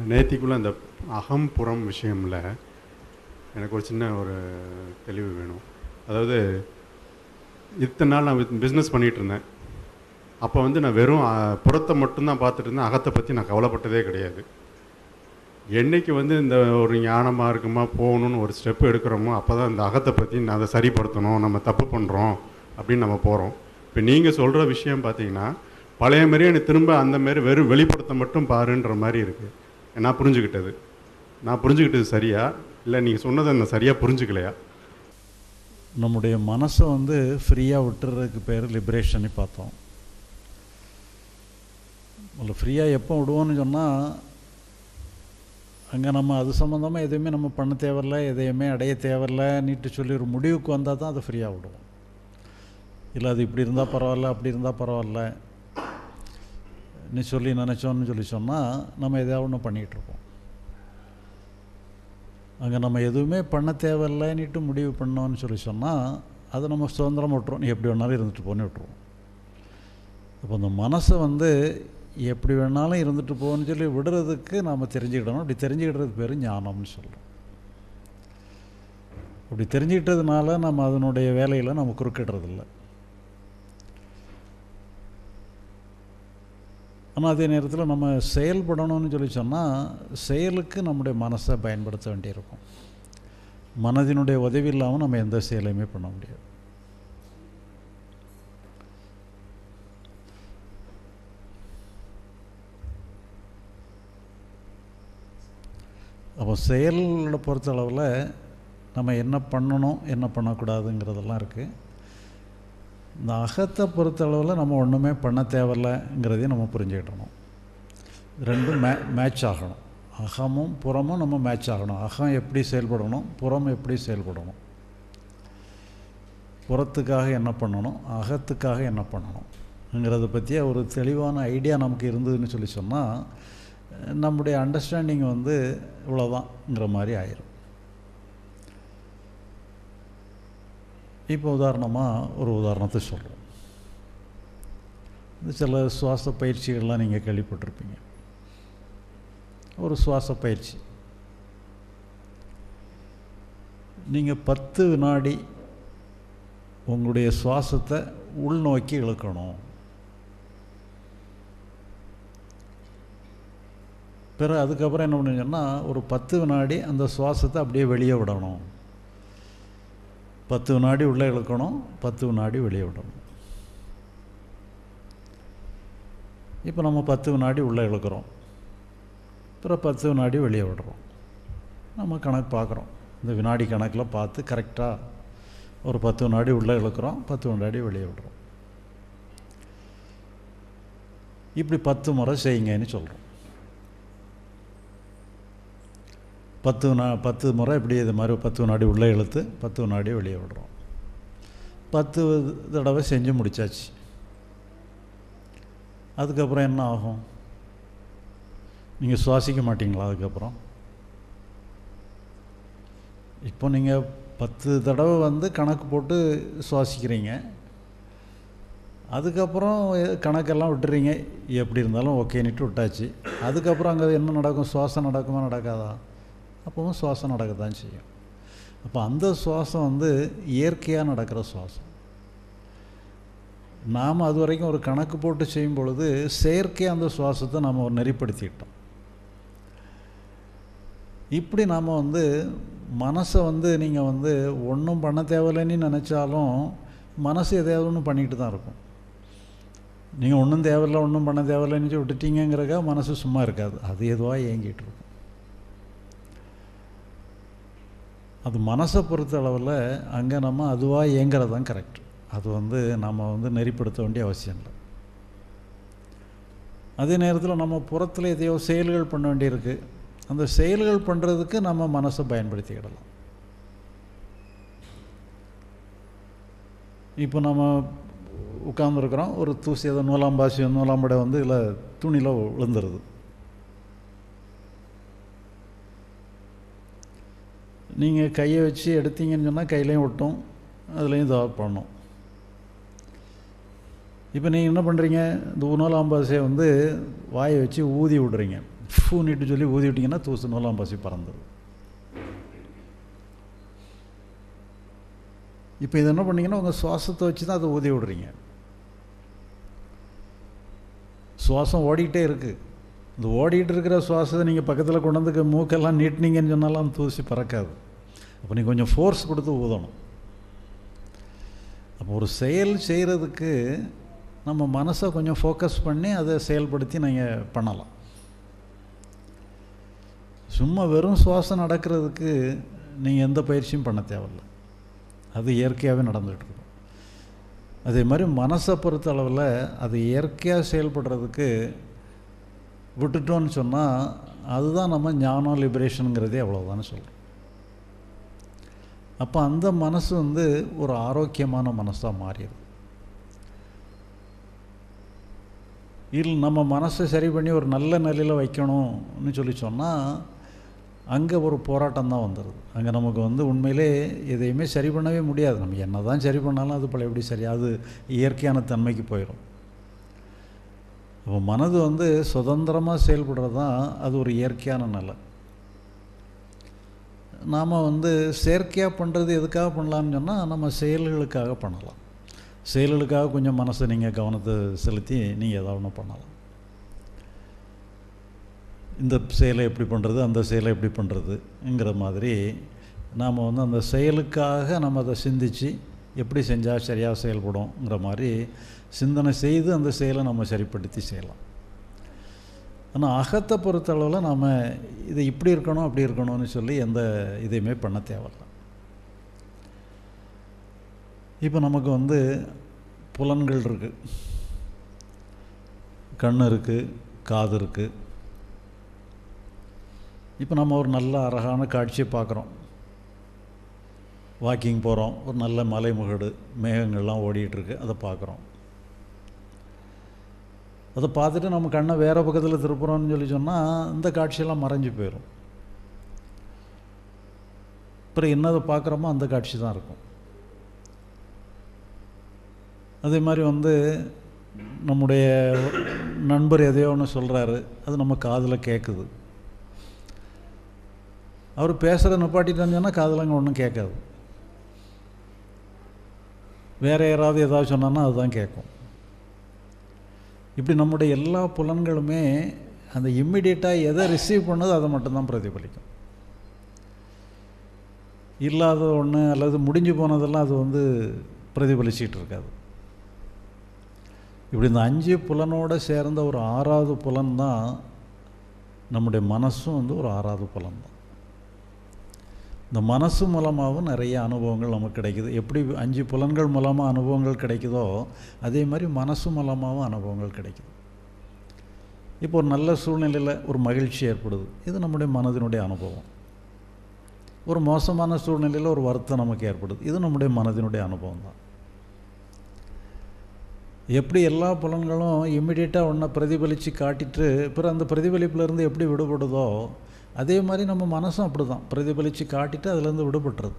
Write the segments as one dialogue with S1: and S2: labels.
S1: நேத்திக்குள்ளே அந்த அகம் புறம் விஷயமில் எனக்கு ஒரு சின்ன ஒரு தெளிவு வேணும் அதாவது இத்தனை நாள் நான் பிஸ்னஸ் பண்ணிகிட்டு இருந்தேன் அப்போ வந்து நான் வெறும் அ, புறத்தை மட்டும்தான் பார்த்துட்டு இருந்தேன் அகத்தை பற்றி நான் கவலைப்பட்டதே கிடையாது என்னைக்கு வந்து இந்த ஒரு ஞானமாக இருக்குமா போகணும்னு ஒரு ஸ்டெப் எடுக்கிறோமோ அப்போ தான் இந்த அகத்தை பற்றி நான் அதை சரிப்படுத்தணும் நம்ம தப்பு பண்ணுறோம் அப்படின்னு நம்ம போகிறோம் இப்போ நீங்கள் சொல்கிற விஷயம் பார்த்தீங்கன்னா பழைய மாதிரியே எனக்கு திரும்ப அந்த மாதிரி வெறும் வெளிப்படுத்த மட்டும் பாருன்ற மாதிரி இருக்குது நான் புரிஞ்சுக்கிட்டது நான் புரிஞ்சுக்கிட்டது சரியா இல்லை நீங்கள் சொன்னதை நான் சரியாக புரிஞ்சுக்கலையா
S2: நம்முடைய மனசை வந்து ஃப்ரீயாக விட்டுறதுக்கு பேர் லிபரேஷன் பார்த்தோம் இல்லை ஃப்ரீயாக எப்போ விடுவோம்னு சொன்னால் அங்கே நம்ம அது சம்மந்தமாக எதுவுமே நம்ம பண்ண தேவையில்ல எதையுமே அடைய தேவையில்ல நீட்டு சொல்லி ஒரு முடிவுக்கு வந்தால் தான் அதை ஃப்ரீயாக விடுவோம் இல்லை அது இப்படி இருந்தால் பரவாயில்ல அப்படி இருந்தால் பரவாயில்ல நீ சொல்லி நினச்சோன்னு சொல்லி சொன்னால் நம்ம எதாவது ஒன்று பண்ணிகிட்ருப்போம் அங்கே நம்ம எதுவுமே பண்ண தேவையில்லைன்னுட்டு முடிவு பண்ணோன்னு சொல்லி சொன்னால் அதை நம்ம சுதந்திரம் விட்டுருவோம் நீ எப்படி வேணாலும் இருந்துட்டு போன்னு விட்டுருவோம் அப்போ அந்த மனசை வந்து எப்படி வேணாலும் இருந்துட்டு போன்னு சொல்லி விடுறதுக்கு நாம் தெரிஞ்சுக்கிடணும் அப்படி தெரிஞ்சுக்கிட்டது பேர் ஞானம்னு சொல்கிறோம் அப்படி தெரிஞ்சுக்கிட்டதுனால நம்ம அதனுடைய வேலையில் நம்ம குறுக்கிடுறதில்ல ஆனால் அதே நேரத்தில் நம்ம செயல்படணும்னு சொல்லி சொன்னால் செயலுக்கு நம்முடைய மனசை பயன்படுத்த வேண்டியிருக்கும் மனதினுடைய உதவி இல்லாமல் நம்ம எந்த செயலையுமே பண்ண முடியாது அப்போ செயலை பொறுத்தளவில் நம்ம என்ன பண்ணணும் என்ன பண்ணக்கூடாதுங்கிறதெல்லாம் இருக்குது இந்த அகத்தை பொறுத்தளவில் நம்ம ஒன்றுமே பண்ண தேவையில்லைங்கிறதையும் நம்ம புரிஞ்சுக்கிடணும் ரெண்டும் மே மேட்ச் ஆகணும் அகமும் புறமும் நம்ம மேட்ச் ஆகணும் அகம் எப்படி செயல்படணும் புறம் எப்படி செயல்படணும் புறத்துக்காக என்ன பண்ணணும் அகத்துக்காக என்ன பண்ணணுங்கிறத பற்றிய ஒரு தெளிவான ஐடியா நமக்கு இருந்ததுன்னு சொல்லி சொன்னால் நம்முடைய அண்டர்ஸ்டாண்டிங் வந்து இவ்வளோதான்ங்கிற மாதிரி ஆயிரும் இப்போ உதாரணமாக ஒரு உதாரணத்தை சொல்கிறோம் இந்த சில சுவாச பயிற்சிகள்லாம் நீங்கள் கேள்விப்பட்டிருப்பீங்க ஒரு சுவாச பயிற்சி நீங்கள் பத்து வினாடி உங்களுடைய சுவாசத்தை உள்நோக்கி இழுக்கணும் பிறகு அதுக்கப்புறம் என்ன பண்ணுங்கன்னா ஒரு பத்து வினாடி அந்த சுவாசத்தை அப்படியே வெளியே விடணும் பத்து வினாடி உள்ளே இழுக்கணும் பத்து வினாடி வெளியே விடணும் இப்போ நம்ம பத்து வினாடி உள்ளே இழுக்கிறோம் அப்புறம் பத்து வினாடி வெளியே விடுறோம் நம்ம கணக்கு பார்க்குறோம் இந்த வினாடி கணக்கில் பார்த்து கரெக்டாக ஒரு பத்து வினாடி உள்ளே இழுக்கிறோம் பத்து வினாடி வெளியே விடுறோம் இப்படி பத்து முறை செய்யுங்கன்னு சொல்கிறோம் பத்து நா பத்து முறை இப்படி இது மாதிரி பத்து வினாடி உள்ளே இழுத்து பத்து வினாடி வெளியே விடுறோம் பத்து தடவை செஞ்சு முடித்தாச்சு அதுக்கப்புறம் என்ன ஆகும் நீங்கள் சுவாசிக்க மாட்டீங்களா அதுக்கப்புறம் இப்போ நீங்கள் பத்து தடவை வந்து கணக்கு போட்டு சுவாசிக்கிறீங்க அதுக்கப்புறம் கணக்கெல்லாம் விட்டுறீங்க எப்படி இருந்தாலும் ஓகேன்னுட்டு விட்டாச்சு அதுக்கப்புறம் அங்கே என்ன நடக்கும் சுவாசம் நடக்குமா நடக்காதா அப்பவும் சுவாசம் நடக்க தான் செய்யும் அப்போ அந்த சுவாசம் வந்து இயற்கையாக நடக்கிற சுவாசம் நாம் அது வரைக்கும் ஒரு கணக்கு போட்டு செய்யும் பொழுது செயற்கையாக அந்த சுவாசத்தை நாம் ஒரு நெறிப்படுத்திக்கிட்டோம் இப்படி நாம் வந்து மனசை வந்து நீங்கள் வந்து ஒன்றும் பண்ண தேவையில்லைன்னு நினச்சாலும் மனசு எதையாவது ஒன்று பண்ணிக்கிட்டு தான் இருக்கும் நீங்கள் ஒன்றும் தேவையில்லை ஒன்றும் பண்ண தேவையில்லைன்னு சொல்லி விட்டுட்டீங்கிறக்கா மனசு சும்மா இருக்காது அது எதுவாக இயங்கிட்டு இருக்கும் அது மனசை பொறுத்த அளவில் அங்கே நம்ம அதுவாக இயங்கிறது தான் கரெக்ட் அது வந்து நம்ம வந்து நெறிப்படுத்த வேண்டிய அவசியம் இல்லை அதே நேரத்தில் நம்ம புறத்தில் எதையோ செயல்கள் பண்ண வேண்டியிருக்கு அந்த செயல்கள் பண்ணுறதுக்கு நம்ம மனசை பயன்படுத்திக்கிடலாம் இப்போ நம்ம உட்காந்துருக்குறோம் ஒரு தூசி ஏதோ நூலாம்பாசி நூலாம்படை வந்து இதில் துணியில் விழுந்துருது நீங்கள் கையை வச்சு எடுத்தீங்கன்னு சொன்னால் கையிலையும் ஒட்டும் அதுலேயும் இதாக பண்ணும் இப்போ நீங்கள் என்ன பண்ணுறீங்க இந்த உணலாம்பாசையை வந்து வாயை வச்சு ஊதி விடுறீங்க ஃபூனிட்டு சொல்லி ஊதி விட்டிங்கன்னா தூசு நூலாம் பசி பறந்துடும் இப்போ இது என்ன பண்ணீங்கன்னா உங்கள் சுவாசத்தை வச்சு தான் அதை ஊதி விடுறீங்க சுவாசம் ஓடிக்கிட்டே இருக்குது இந்த ஓடிக்கிட்டு இருக்கிற சுவாசத்தை நீங்கள் பக்கத்தில் கொண்டு வந்து மூக்கெல்லாம் நீட்டினீங்கன்னு சொன்னாலும் தூசி பறக்காது அப்போ நீங்கள் கொஞ்சம் ஃபோர்ஸ் கொடுத்து ஊதணும் அப்போ ஒரு செயல் செய்கிறதுக்கு நம்ம மனசை கொஞ்சம் ஃபோக்கஸ் பண்ணி அதை செயல்படுத்தி நீங்கள் பண்ணலாம் சும்மா வெறும் சுவாசம் நடக்கிறதுக்கு நீங்கள் எந்த பயிற்சியும் பண்ண தேவையில்லை அது இயற்கையாகவே நடந்துகிட்டு இருக்கும் அதே மாதிரி மனசை பொறுத்த அளவில் அது இயற்கையாக செயல்படுறதுக்கு விட்டுட்டோன்னு சொன்னால் அதுதான் நம்ம ஞானம் லிபரேஷனுங்கிறதே அவ்வளோதான்னு சொல்கிறோம் அப்போ அந்த மனசு வந்து ஒரு ஆரோக்கியமான மனசாக மாறிடுது இல்லை நம்ம மனசை சரி பண்ணி ஒரு நல்ல நிலையில் வைக்கணும்னு சொல்லி சொன்னால் அங்கே ஒரு போராட்டம் தான் வந்துடுது அங்கே நமக்கு வந்து உண்மையிலே எதையுமே சரி பண்ணவே முடியாது நம்ம என்ன தான் சரி பண்ணாலும் அது பல எப்படி சரி அது இயற்கையான தன்மைக்கு போயிடும் அப்போ மனது வந்து சுதந்திரமாக செயல்படுறது தான் அது ஒரு இயற்கையான நிலை நாம் வந்து செயற்கையாக பண்ணுறது எதுக்காக பண்ணலான்னு சொன்னால் நம்ம செயல்களுக்காக பண்ணலாம் செயல்களுக்காக கொஞ்சம் மனசை நீங்கள் கவனத்தை செலுத்தி நீங்கள் ஏதாவது ஒன்று பண்ணலாம் இந்த செயலை எப்படி பண்ணுறது அந்த செயலை எப்படி பண்ணுறதுங்கிற மாதிரி நாம் வந்து அந்த செயலுக்காக நம்ம அதை சிந்தித்து எப்படி செஞ்சால் சரியாக செயல்படும்ங்கிற மாதிரி சிந்தனை செய்து அந்த செயலை நம்ம சரிப்படுத்தி செய்யலாம் ஆனால் அகத்தை பொறுத்தளவில் நாம் இது இப்படி இருக்கணும் அப்படி இருக்கணும்னு சொல்லி எந்த இதையுமே பண்ண தேவையில்ல இப்போ நமக்கு வந்து புலன்கள் இருக்குது கண் இருக்குது காது இருக்குது இப்போ நம்ம ஒரு நல்ல அழகான காட்சியை பார்க்குறோம் வாக்கிங் போகிறோம் ஒரு நல்ல மலை முகடு மேகங்கள்லாம் ஓடிட்டுருக்கு அதை பார்க்குறோம் அதை பார்த்துட்டு நம்ம கண்ணை வேறு பக்கத்தில் திருப்புறோம்னு சொல்லி சொன்னால் இந்த காட்சியெல்லாம் மறைஞ்சு போயிடும் அப்புறம் என்னதை பார்க்குறோமோ அந்த காட்சி தான் இருக்கும் அதே மாதிரி வந்து நம்முடைய நண்பர் எதையோ ஒன்று சொல்கிறாரு அது நம்ம காதில் கேட்குது அவர் பேசுகிற நிப்பாட்டிட்டான்னு சொன்னால் காதலங்க ஒன்றும் கேட்காது வேறு யாராவது ஏதாவது சொன்னான்னா அதுதான் கேட்கும் இப்படி நம்முடைய எல்லா புலன்களுமே அந்த இம்மிடியட்டாக எதை ரிசீவ் பண்ணதோ அதை மட்டும்தான் பிரதிபலிக்கும் இல்லாத ஒன்று அல்லது முடிஞ்சு போனதெல்லாம் அது வந்து பிரதிபலிச்சிட்டு இருக்காது இப்படி இந்த அஞ்சு புலனோடு சேர்ந்த ஒரு ஆறாவது புலன் தான் நம்முடைய மனசும் வந்து ஒரு ஆறாவது புலன் தான் இந்த மனசு மூலமாகவும் நிறைய அனுபவங்கள் நமக்கு கிடைக்குது எப்படி அஞ்சு புலன்கள் மூலமாக அனுபவங்கள் கிடைக்குதோ அதே மாதிரி மனசு மூலமாகவும் அனுபவங்கள் கிடைக்குது இப்போ ஒரு நல்ல சூழ்நிலையில் ஒரு மகிழ்ச்சி ஏற்படுது இது நம்முடைய மனதினுடைய அனுபவம் ஒரு மோசமான சூழ்நிலையில் ஒரு வருத்தம் நமக்கு ஏற்படுது இது நம்முடைய மனதினுடைய அனுபவம் தான் எப்படி எல்லா புலன்களும் இம்மிடியட்டாக ஒன்றை பிரதிபலித்து காட்டிட்டு பிறகு அந்த பிரதிபலிப்பிலேருந்து எப்படி விடுபடுதோ அதே மாதிரி நம்ம மனசும் அப்படி தான் பிரதிபலித்து காட்டிட்டு அதுலேருந்து விடுபட்டுறது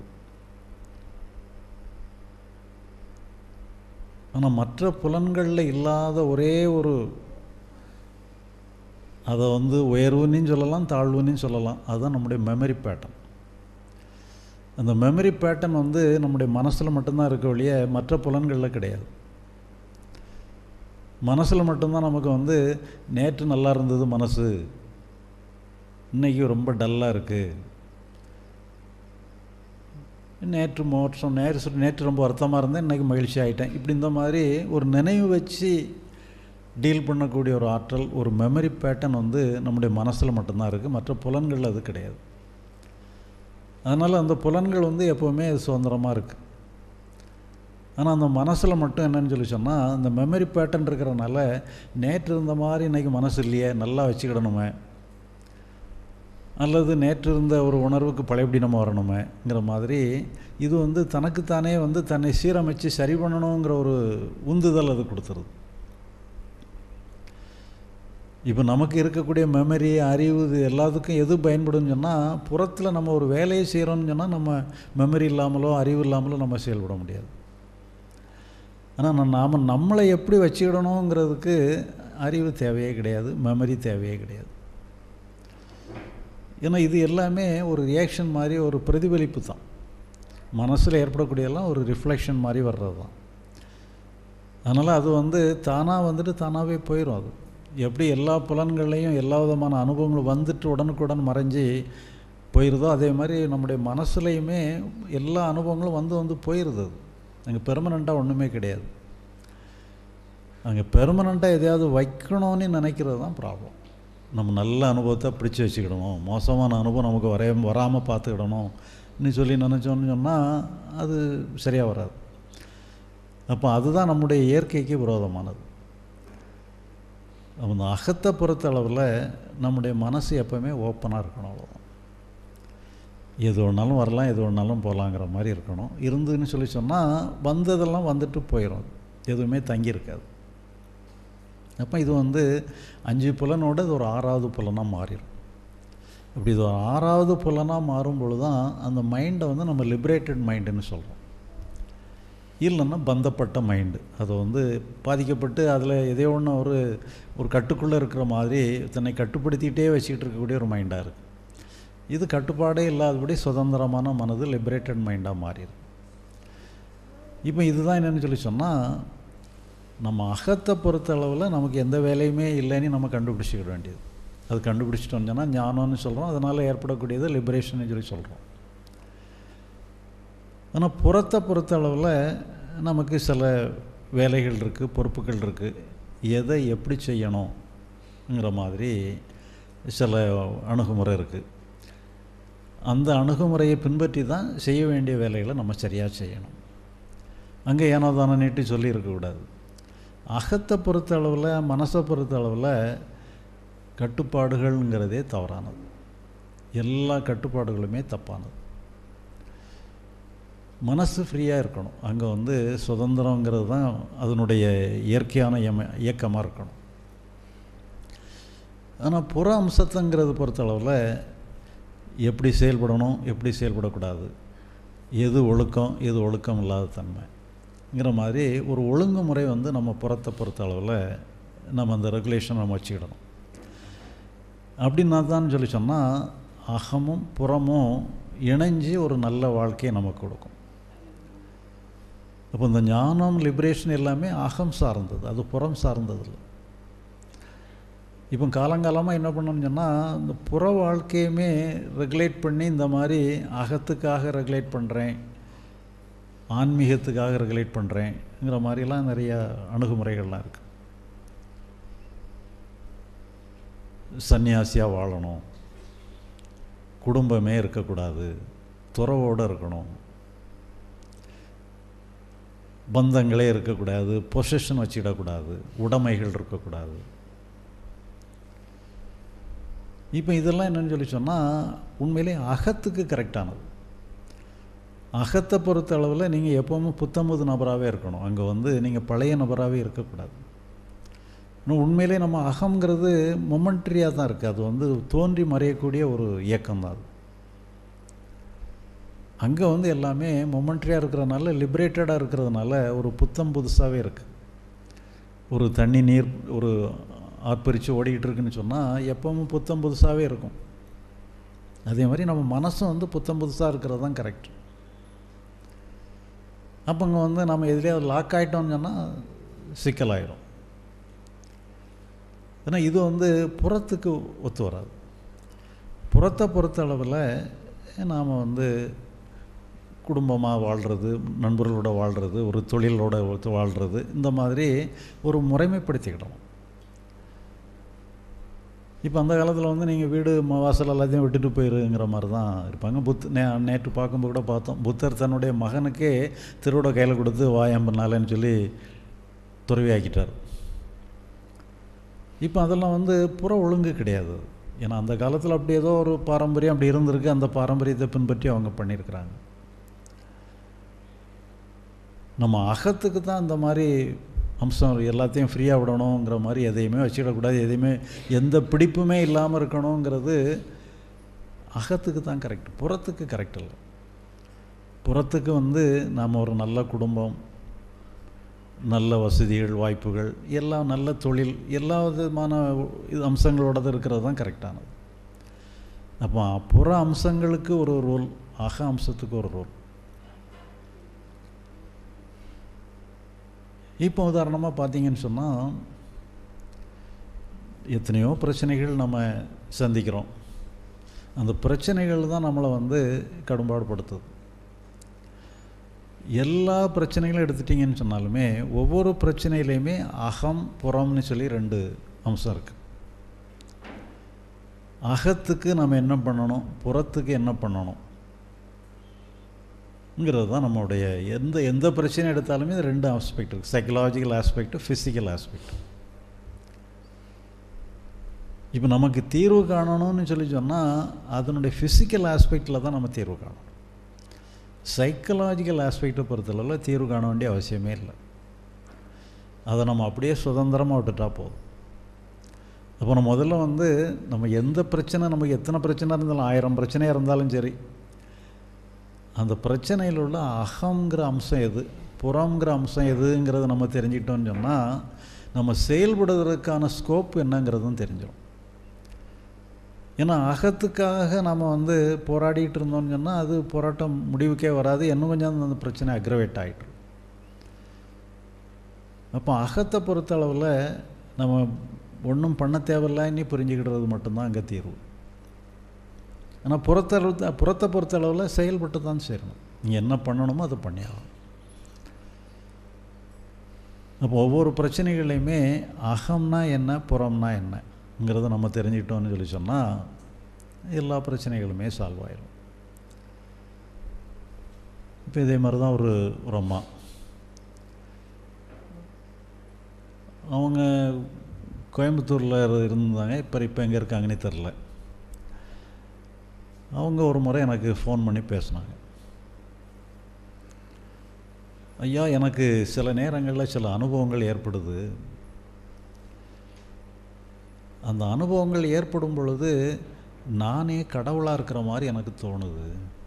S2: ஆனால் மற்ற புலன்களில் இல்லாத ஒரே ஒரு அதை வந்து உயர்வுன்னு சொல்லலாம் தாழ்வுன்னு சொல்லலாம் அதுதான் நம்முடைய மெமரி பேட்டர்ன் அந்த மெமரி பேட்டர்ன் வந்து நம்முடைய மனசில் மட்டும்தான் இருக்க வழிய மற்ற புலன்களில் கிடையாது மனசில் மட்டும்தான் நமக்கு வந்து நேற்று நல்லா இருந்தது மனசு இன்றைக்கி ரொம்ப டல்லாக இருக்குது நேற்று மோட்சம் நேற்று நேற்று ரொம்ப வருத்தமாக இருந்தேன் இன்றைக்கி மகிழ்ச்சி ஆகிட்டேன் இப்படி இந்த மாதிரி ஒரு நினைவு வச்சு டீல் பண்ணக்கூடிய ஒரு ஆற்றல் ஒரு மெமரி பேட்டர்ன் வந்து நம்முடைய மனசில் மட்டும்தான் இருக்குது மற்ற புலன்கள் அது கிடையாது அதனால் அந்த புலன்கள் வந்து எப்போவுமே சுதந்திரமாக இருக்குது ஆனால் அந்த மனசில் மட்டும் என்னன்னு சொல்லி சொன்னால் அந்த மெமரி பேட்டர்ன் இருக்கிறனால நேற்று இருந்த மாதிரி இன்றைக்கி மனசு இல்லையே நல்லா வச்சுக்கிடணுமே அல்லது நேற்று இருந்த ஒரு உணர்வுக்கு பழையபடி நம்ம வரணுமேங்கிற மாதிரி இது வந்து தனக்குத்தானே வந்து தன்னை சீரமைச்சு சரி பண்ணணுங்கிற ஒரு உந்துதல் அது கொடுத்துருது இப்போ நமக்கு இருக்கக்கூடிய மெமரி அறிவு இது எல்லாத்துக்கும் எது பயன்படும்னு சொன்னால் புறத்தில் நம்ம ஒரு வேலையை செய்கிறோம்னு சொன்னால் நம்ம மெமரி இல்லாமலோ அறிவு இல்லாமலோ நம்ம செயல்பட முடியாது ஆனால் நாம் நம்மளை எப்படி வச்சுக்கிடணுங்கிறதுக்கு அறிவு தேவையே கிடையாது மெமரி தேவையே கிடையாது ஏன்னா இது எல்லாமே ஒரு ரியாக்ஷன் மாதிரி ஒரு பிரதிபலிப்பு தான் மனசில் ஏற்படக்கூடியதெல்லாம் ஒரு ரிஃப்ளெக்ஷன் மாதிரி வர்றது தான் அதனால் அது வந்து தானாக வந்துட்டு தானாகவே போயிடும் அது எப்படி எல்லா புலன்கள்லையும் எல்லா விதமான அனுபவங்களும் வந்துட்டு உடனுக்குடன் மறைஞ்சி போயிடுதோ அதே மாதிரி நம்முடைய மனசுலையுமே எல்லா அனுபவங்களும் வந்து வந்து போயிடுது அது அங்கே பெர்மனண்ட்டாக ஒன்றுமே கிடையாது அங்கே பெர்மனண்ட்டாக எதையாவது வைக்கணும்னு நினைக்கிறது தான் ப்ராப்ளம் நம்ம நல்ல அனுபவத்தை பிடிச்சி வச்சுக்கிடணும் மோசமான அனுபவம் நமக்கு வரைய வராமல் பார்த்துக்கிடணும் நீ சொல்லி நினச்சோன்னு சொன்னால் அது சரியாக வராது அப்போ அதுதான் நம்முடைய இயற்கைக்கு விரோதமானது அந்த அகத்தை பொறுத்த அளவில் நம்முடைய மனசு எப்போவுமே ஓப்பனாக இருக்கணும் அவ்வளோதான் எது ஒன்றாலும் வரலாம் எது ஒன்றாலும் போகலாங்கிற மாதிரி இருக்கணும் இருந்துன்னு சொல்லி சொன்னால் வந்ததெல்லாம் வந்துட்டு போயிடும் எதுவுமே தங்கியிருக்காது அப்போ இது வந்து அஞ்சு புலனோட இது ஒரு ஆறாவது புலனாக மாறிடும் இப்படி இது ஒரு ஆறாவது புலனாக மாறும் பொழுது தான் அந்த மைண்டை வந்து நம்ம லிபரேட்டட் மைண்டுன்னு சொல்கிறோம் இல்லைன்னா பந்தப்பட்ட மைண்டு அது வந்து பாதிக்கப்பட்டு அதில் எதோ ஒன்று ஒரு ஒரு கட்டுக்குள்ளே இருக்கிற மாதிரி தன்னை கட்டுப்படுத்திக்கிட்டே வச்சுக்கிட்டு இருக்கக்கூடிய ஒரு மைண்டாக இருக்குது இது கட்டுப்பாடே இல்லாதபடி சுதந்திரமான மனது லிபரேட்டட் மைண்டாக மாறிடும் இப்போ இதுதான் என்னென்னு சொல்லி சொன்னால் நம்ம அகத்தை பொறுத்த அளவில் நமக்கு எந்த வேலையுமே இல்லைன்னு நம்ம கண்டுபிடிச்சிக்கிட வேண்டியது அது கண்டுபிடிச்சிட்டோம்னு சொன்னால் ஞானம்னு சொல்கிறோம் அதனால் ஏற்படக்கூடியது லிபரேஷன் சொல்லி சொல்கிறோம் ஆனால் புறத்தை பொறுத்த அளவில் நமக்கு சில வேலைகள் இருக்குது பொறுப்புகள் இருக்குது எதை எப்படி செய்யணுங்கிற மாதிரி சில அணுகுமுறை இருக்குது அந்த அணுகுமுறையை பின்பற்றி தான் செய்ய வேண்டிய வேலைகளை நம்ம சரியாக செய்யணும் அங்கே ஏனோ தானே நீட்டி சொல்லி இருக்கக்கூடாது அகத்தை பொறுத்த அளவில் மனசை பொறுத்த அளவில் கட்டுப்பாடுகள்ங்கிறதே தவறானது எல்லா கட்டுப்பாடுகளுமே தப்பானது மனசு ஃப்ரீயாக இருக்கணும் அங்கே வந்து சுதந்திரங்கிறது தான் அதனுடைய இயற்கையான இயம இயக்கமாக இருக்கணும் ஆனால் புற அம்சத்தைங்கிறது பொறுத்தளவில் எப்படி செயல்படணும் எப்படி செயல்படக்கூடாது எது ஒழுக்கம் எது ஒழுக்கம் இல்லாத தன்மைங்கிற மாதிரி ஒரு ஒழுங்குமுறை வந்து நம்ம புறத்தை பொறுத்த அளவில் நம்ம அந்த ரெகுலேஷன் நம்ம வச்சுக்கிடணும் அப்படின்னா தான் சொல்லி சொன்னால் அகமும் புறமும் இணைஞ்சு ஒரு நல்ல வாழ்க்கையை நமக்கு கொடுக்கும் அப்போ இந்த ஞானம் லிபரேஷன் எல்லாமே அகம் சார்ந்தது அது புறம் சார்ந்தது இல்லை இப்போ காலங்காலமாக என்ன பண்ணணும்னு சொன்னால் இந்த புற வாழ்க்கையுமே ரெகுலேட் பண்ணி இந்த மாதிரி அகத்துக்காக ரெகுலேட் பண்ணுறேன் ஆன்மீகத்துக்காக ரெகுலேட் பண்ணுறேங்கிற மாதிரிலாம் நிறையா அணுகுமுறைகள்லாம் இருக்குது சன்னியாசியாக வாழணும் குடும்பமே இருக்கக்கூடாது துறவோடு இருக்கணும் பந்தங்களே இருக்கக்கூடாது பொசிஷன் வச்சிடக்கூடாது உடைமைகள் இருக்கக்கூடாது இப்போ இதெல்லாம் என்னென்னு சொல்லி சொன்னால் உண்மையிலே அகத்துக்கு கரெக்டானது அகத்தை பொறுத்த அளவில் நீங்கள் எப்போவுமே புத்தம்புது நபராகவே இருக்கணும் அங்கே வந்து நீங்கள் பழைய நபராகவே இருக்கக்கூடாது இன்னும் உண்மையிலே நம்ம அகங்கிறது மொமெண்ட்ரியாக தான் இருக்குது அது வந்து தோன்றி மறையக்கூடிய ஒரு இயக்கம் தான் அது அங்கே வந்து எல்லாமே மொமெண்ட்ரியாக இருக்கிறதுனால லிபரேட்டடாக இருக்கிறதுனால ஒரு புத்தம் புதுசாகவே இருக்குது ஒரு தண்ணி நீர் ஒரு ஆர்ப்பரித்து ஓடிக்கிட்டு இருக்குன்னு சொன்னால் எப்பவும் புத்தம் புதுசாகவே இருக்கும் அதே மாதிரி நம்ம மனசும் வந்து புத்தம் புதுசாக இருக்கிறது தான் கரெக்ட் அப்போ அங்கே வந்து நம்ம எதுலேயாவது லாக் ஆகிட்டோம்னு சொன்னால் சிக்கலாயிரும் ஏன்னா இது வந்து புறத்துக்கு ஒத்து வராது புறத்தை பொறுத்த அளவில் நாம் வந்து குடும்பமாக வாழ்கிறது நண்பர்களோட வாழ்கிறது ஒரு தொழிலோட வாழ்கிறது இந்த மாதிரி ஒரு முறைமைப்படுத்திக்கிடணும் இப்போ அந்த காலத்தில் வந்து நீங்கள் வீடு வாசல் எல்லாத்தையும் விட்டுட்டு போயிருங்கிற மாதிரி தான் இருப்பாங்க புத் நே நேற்று பார்க்கும்போது கூட பார்த்தோம் புத்தர் தன்னுடைய மகனுக்கே திருவிட கையில் கொடுத்து வாயம்பனாலன்னு சொல்லி துறவியாக்கிட்டார் இப்போ அதெல்லாம் வந்து புற ஒழுங்கு கிடையாது ஏன்னா அந்த காலத்தில் அப்படி ஏதோ ஒரு பாரம்பரியம் அப்படி இருந்திருக்கு அந்த பாரம்பரியத்தை பின்பற்றி அவங்க பண்ணியிருக்கிறாங்க நம்ம அகத்துக்கு தான் இந்த மாதிரி அம்சம் எல்லாத்தையும் ஃப்ரீயாக விடணுங்கிற மாதிரி எதையுமே வச்சுக்கிடக்கூடாது எதையுமே எந்த பிடிப்புமே இல்லாமல் இருக்கணுங்கிறது அகத்துக்கு தான் கரெக்ட் புறத்துக்கு கரெக்ட் இல்லை புறத்துக்கு வந்து நாம் ஒரு நல்ல குடும்பம் நல்ல வசதிகள் வாய்ப்புகள் எல்லாம் நல்ல தொழில் எல்லா விதமான இது அம்சங்களோடது இருக்கிறது தான் கரெக்டானது அப்போ புற அம்சங்களுக்கு ஒரு ரோல் அக அம்சத்துக்கு ஒரு ரோல் இப்போ உதாரணமாக பார்த்தீங்கன்னு சொன்னால் எத்தனையோ பிரச்சனைகள் நம்ம சந்திக்கிறோம் அந்த பிரச்சனைகள் தான் நம்மளை வந்து கடும்பாடுபடுத்துது எல்லா பிரச்சனைகளும் எடுத்துட்டிங்கன்னு சொன்னாலுமே ஒவ்வொரு பிரச்சனையிலையுமே அகம் புறம்னு சொல்லி ரெண்டு அம்சம் இருக்குது அகத்துக்கு நம்ம என்ன பண்ணணும் புறத்துக்கு என்ன பண்ணணும் ங்கிறது தான் நம்மளுடைய எந்த எந்த பிரச்சனை எடுத்தாலுமே இது ரெண்டு ஆஸ்பெக்ட் இருக்குது சைக்கலாஜிக்கல் ஆஸ்பெக்ட் ஃபிசிக்கல் ஆஸ்பெக்ட் இப்போ நமக்கு தீர்வு காணணும்னு சொல்லி சொன்னால் அதனுடைய ஃபிசிக்கல் ஆஸ்பெக்டில் தான் நம்ம தீர்வு காணணும் சைக்கலாஜிக்கல் ஆஸ்பெக்டை பொறுத்தளவில் தீர்வு காண வேண்டிய அவசியமே இல்லை அதை நம்ம அப்படியே சுதந்திரமாக விட்டுட்டா போதும் அப்போ நம்ம முதல்ல வந்து நம்ம எந்த பிரச்சனை நமக்கு எத்தனை பிரச்சனை இருந்தாலும் ஆயிரம் பிரச்சனையாக இருந்தாலும் சரி அந்த பிரச்சனையில் உள்ள அகங்கிற அம்சம் எது புறங்கிற அம்சம் எதுங்கிறத நம்ம தெரிஞ்சிட்டோம்னு சொன்னால் நம்ம செயல்படுவதற்கான ஸ்கோப் என்னங்கிறதும் தெரிஞ்சிடும் ஏன்னா அகத்துக்காக நம்ம வந்து போராடிட்டு இருந்தோம்னு சொன்னால் அது போராட்டம் முடிவுக்கே வராது இன்னும் கொஞ்சம் அந்த பிரச்சனை அக்ரவேட் ஆகிட்டு அப்போ அகத்தை பொறுத்தளவில் நம்ம ஒன்றும் பண்ண தேவையில்லைன்னு புரிஞ்சுக்கிடுறது மட்டும்தான் அங்கே தீர்வு ஆனால் புறத்தளவு புறத்தை பொறுத்தளவில் செயல்பட்டு தான் சேரணும் நீங்கள் என்ன பண்ணணுமோ அதை பண்ணியாகணும் அப்போ ஒவ்வொரு பிரச்சனைகளையுமே அகம்னா என்ன புறம்னா என்னங்கிறத நம்ம தெரிஞ்சுக்கிட்டோம்னு சொல்லி சொன்னால் எல்லா பிரச்சனைகளுமே சால்வ் ஆயிடும் இப்போ இதே மாதிரி தான் ஒரு ஒரு அம்மா அவங்க கோயம்புத்தூரில் இருந்தாங்க இப்போ இப்போ எங்கே இருக்காங்கன்னே தெரில அவங்க ஒரு முறை எனக்கு ஃபோன் பண்ணி பேசினாங்க ஐயா எனக்கு சில நேரங்களில் சில அனுபவங்கள் ஏற்படுது அந்த அனுபவங்கள் ஏற்படும் பொழுது நானே கடவுளாக இருக்கிற மாதிரி எனக்கு தோணுது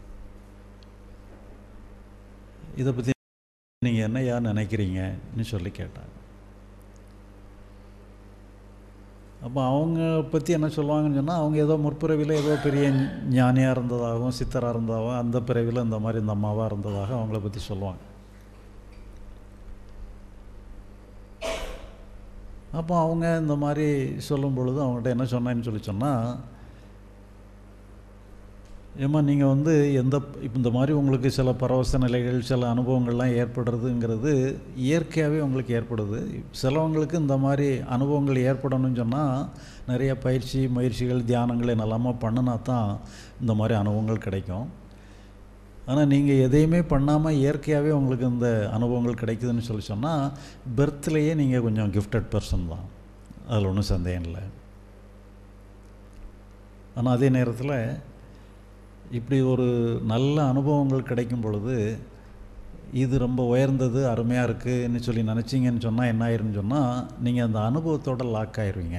S2: இதை பற்றி நீங்கள் என்னையா நினைக்கிறீங்கன்னு சொல்லி கேட்டாங்க அப்போ அவங்க பற்றி என்ன சொல்லுவாங்கன்னு சொன்னால் அவங்க ஏதோ முற்பிறவியில் ஏதோ பெரிய ஞானியாக இருந்ததாகவும் சித்தராக இருந்ததாகவும் அந்த பிறவியில் இந்த மாதிரி இந்த அம்மாவாக இருந்ததாக அவங்கள பற்றி சொல்லுவாங்க அப்போ அவங்க இந்த மாதிரி சொல்லும் பொழுது அவங்கள்ட்ட என்ன சொன்னேன்னு சொல்லி சொன்னால் ஏம்மா நீங்கள் வந்து எந்த இப்போ இந்த மாதிரி உங்களுக்கு சில பரவச நிலைகள் சில அனுபவங்கள்லாம் ஏற்படுறதுங்கிறது இயற்கையாகவே உங்களுக்கு ஏற்படுது சிலவங்களுக்கு இந்த மாதிரி அனுபவங்கள் ஏற்படணும்னு சொன்னால் நிறைய பயிற்சி முயற்சிகள் தியானங்கள் என்னெல்லாமோ பண்ணினா தான் இந்த மாதிரி அனுபவங்கள் கிடைக்கும் ஆனால் நீங்கள் எதையுமே பண்ணாமல் இயற்கையாகவே உங்களுக்கு இந்த அனுபவங்கள் கிடைக்குதுன்னு சொல்லி சொன்னால் பெர்த்லேயே நீங்கள் கொஞ்சம் கிஃப்டட் பர்சன் தான் அதில் ஒன்றும் சந்தேகம் இல்லை ஆனால் அதே நேரத்தில் இப்படி ஒரு நல்ல அனுபவங்கள் கிடைக்கும் பொழுது இது ரொம்ப உயர்ந்தது அருமையாக இருக்குதுன்னு சொல்லி நினச்சிங்கன்னு சொன்னால் என்ன ஆயிருன்னு சொன்னால் நீங்கள் அந்த அனுபவத்தோடு லாக் ஆயிடுவீங்க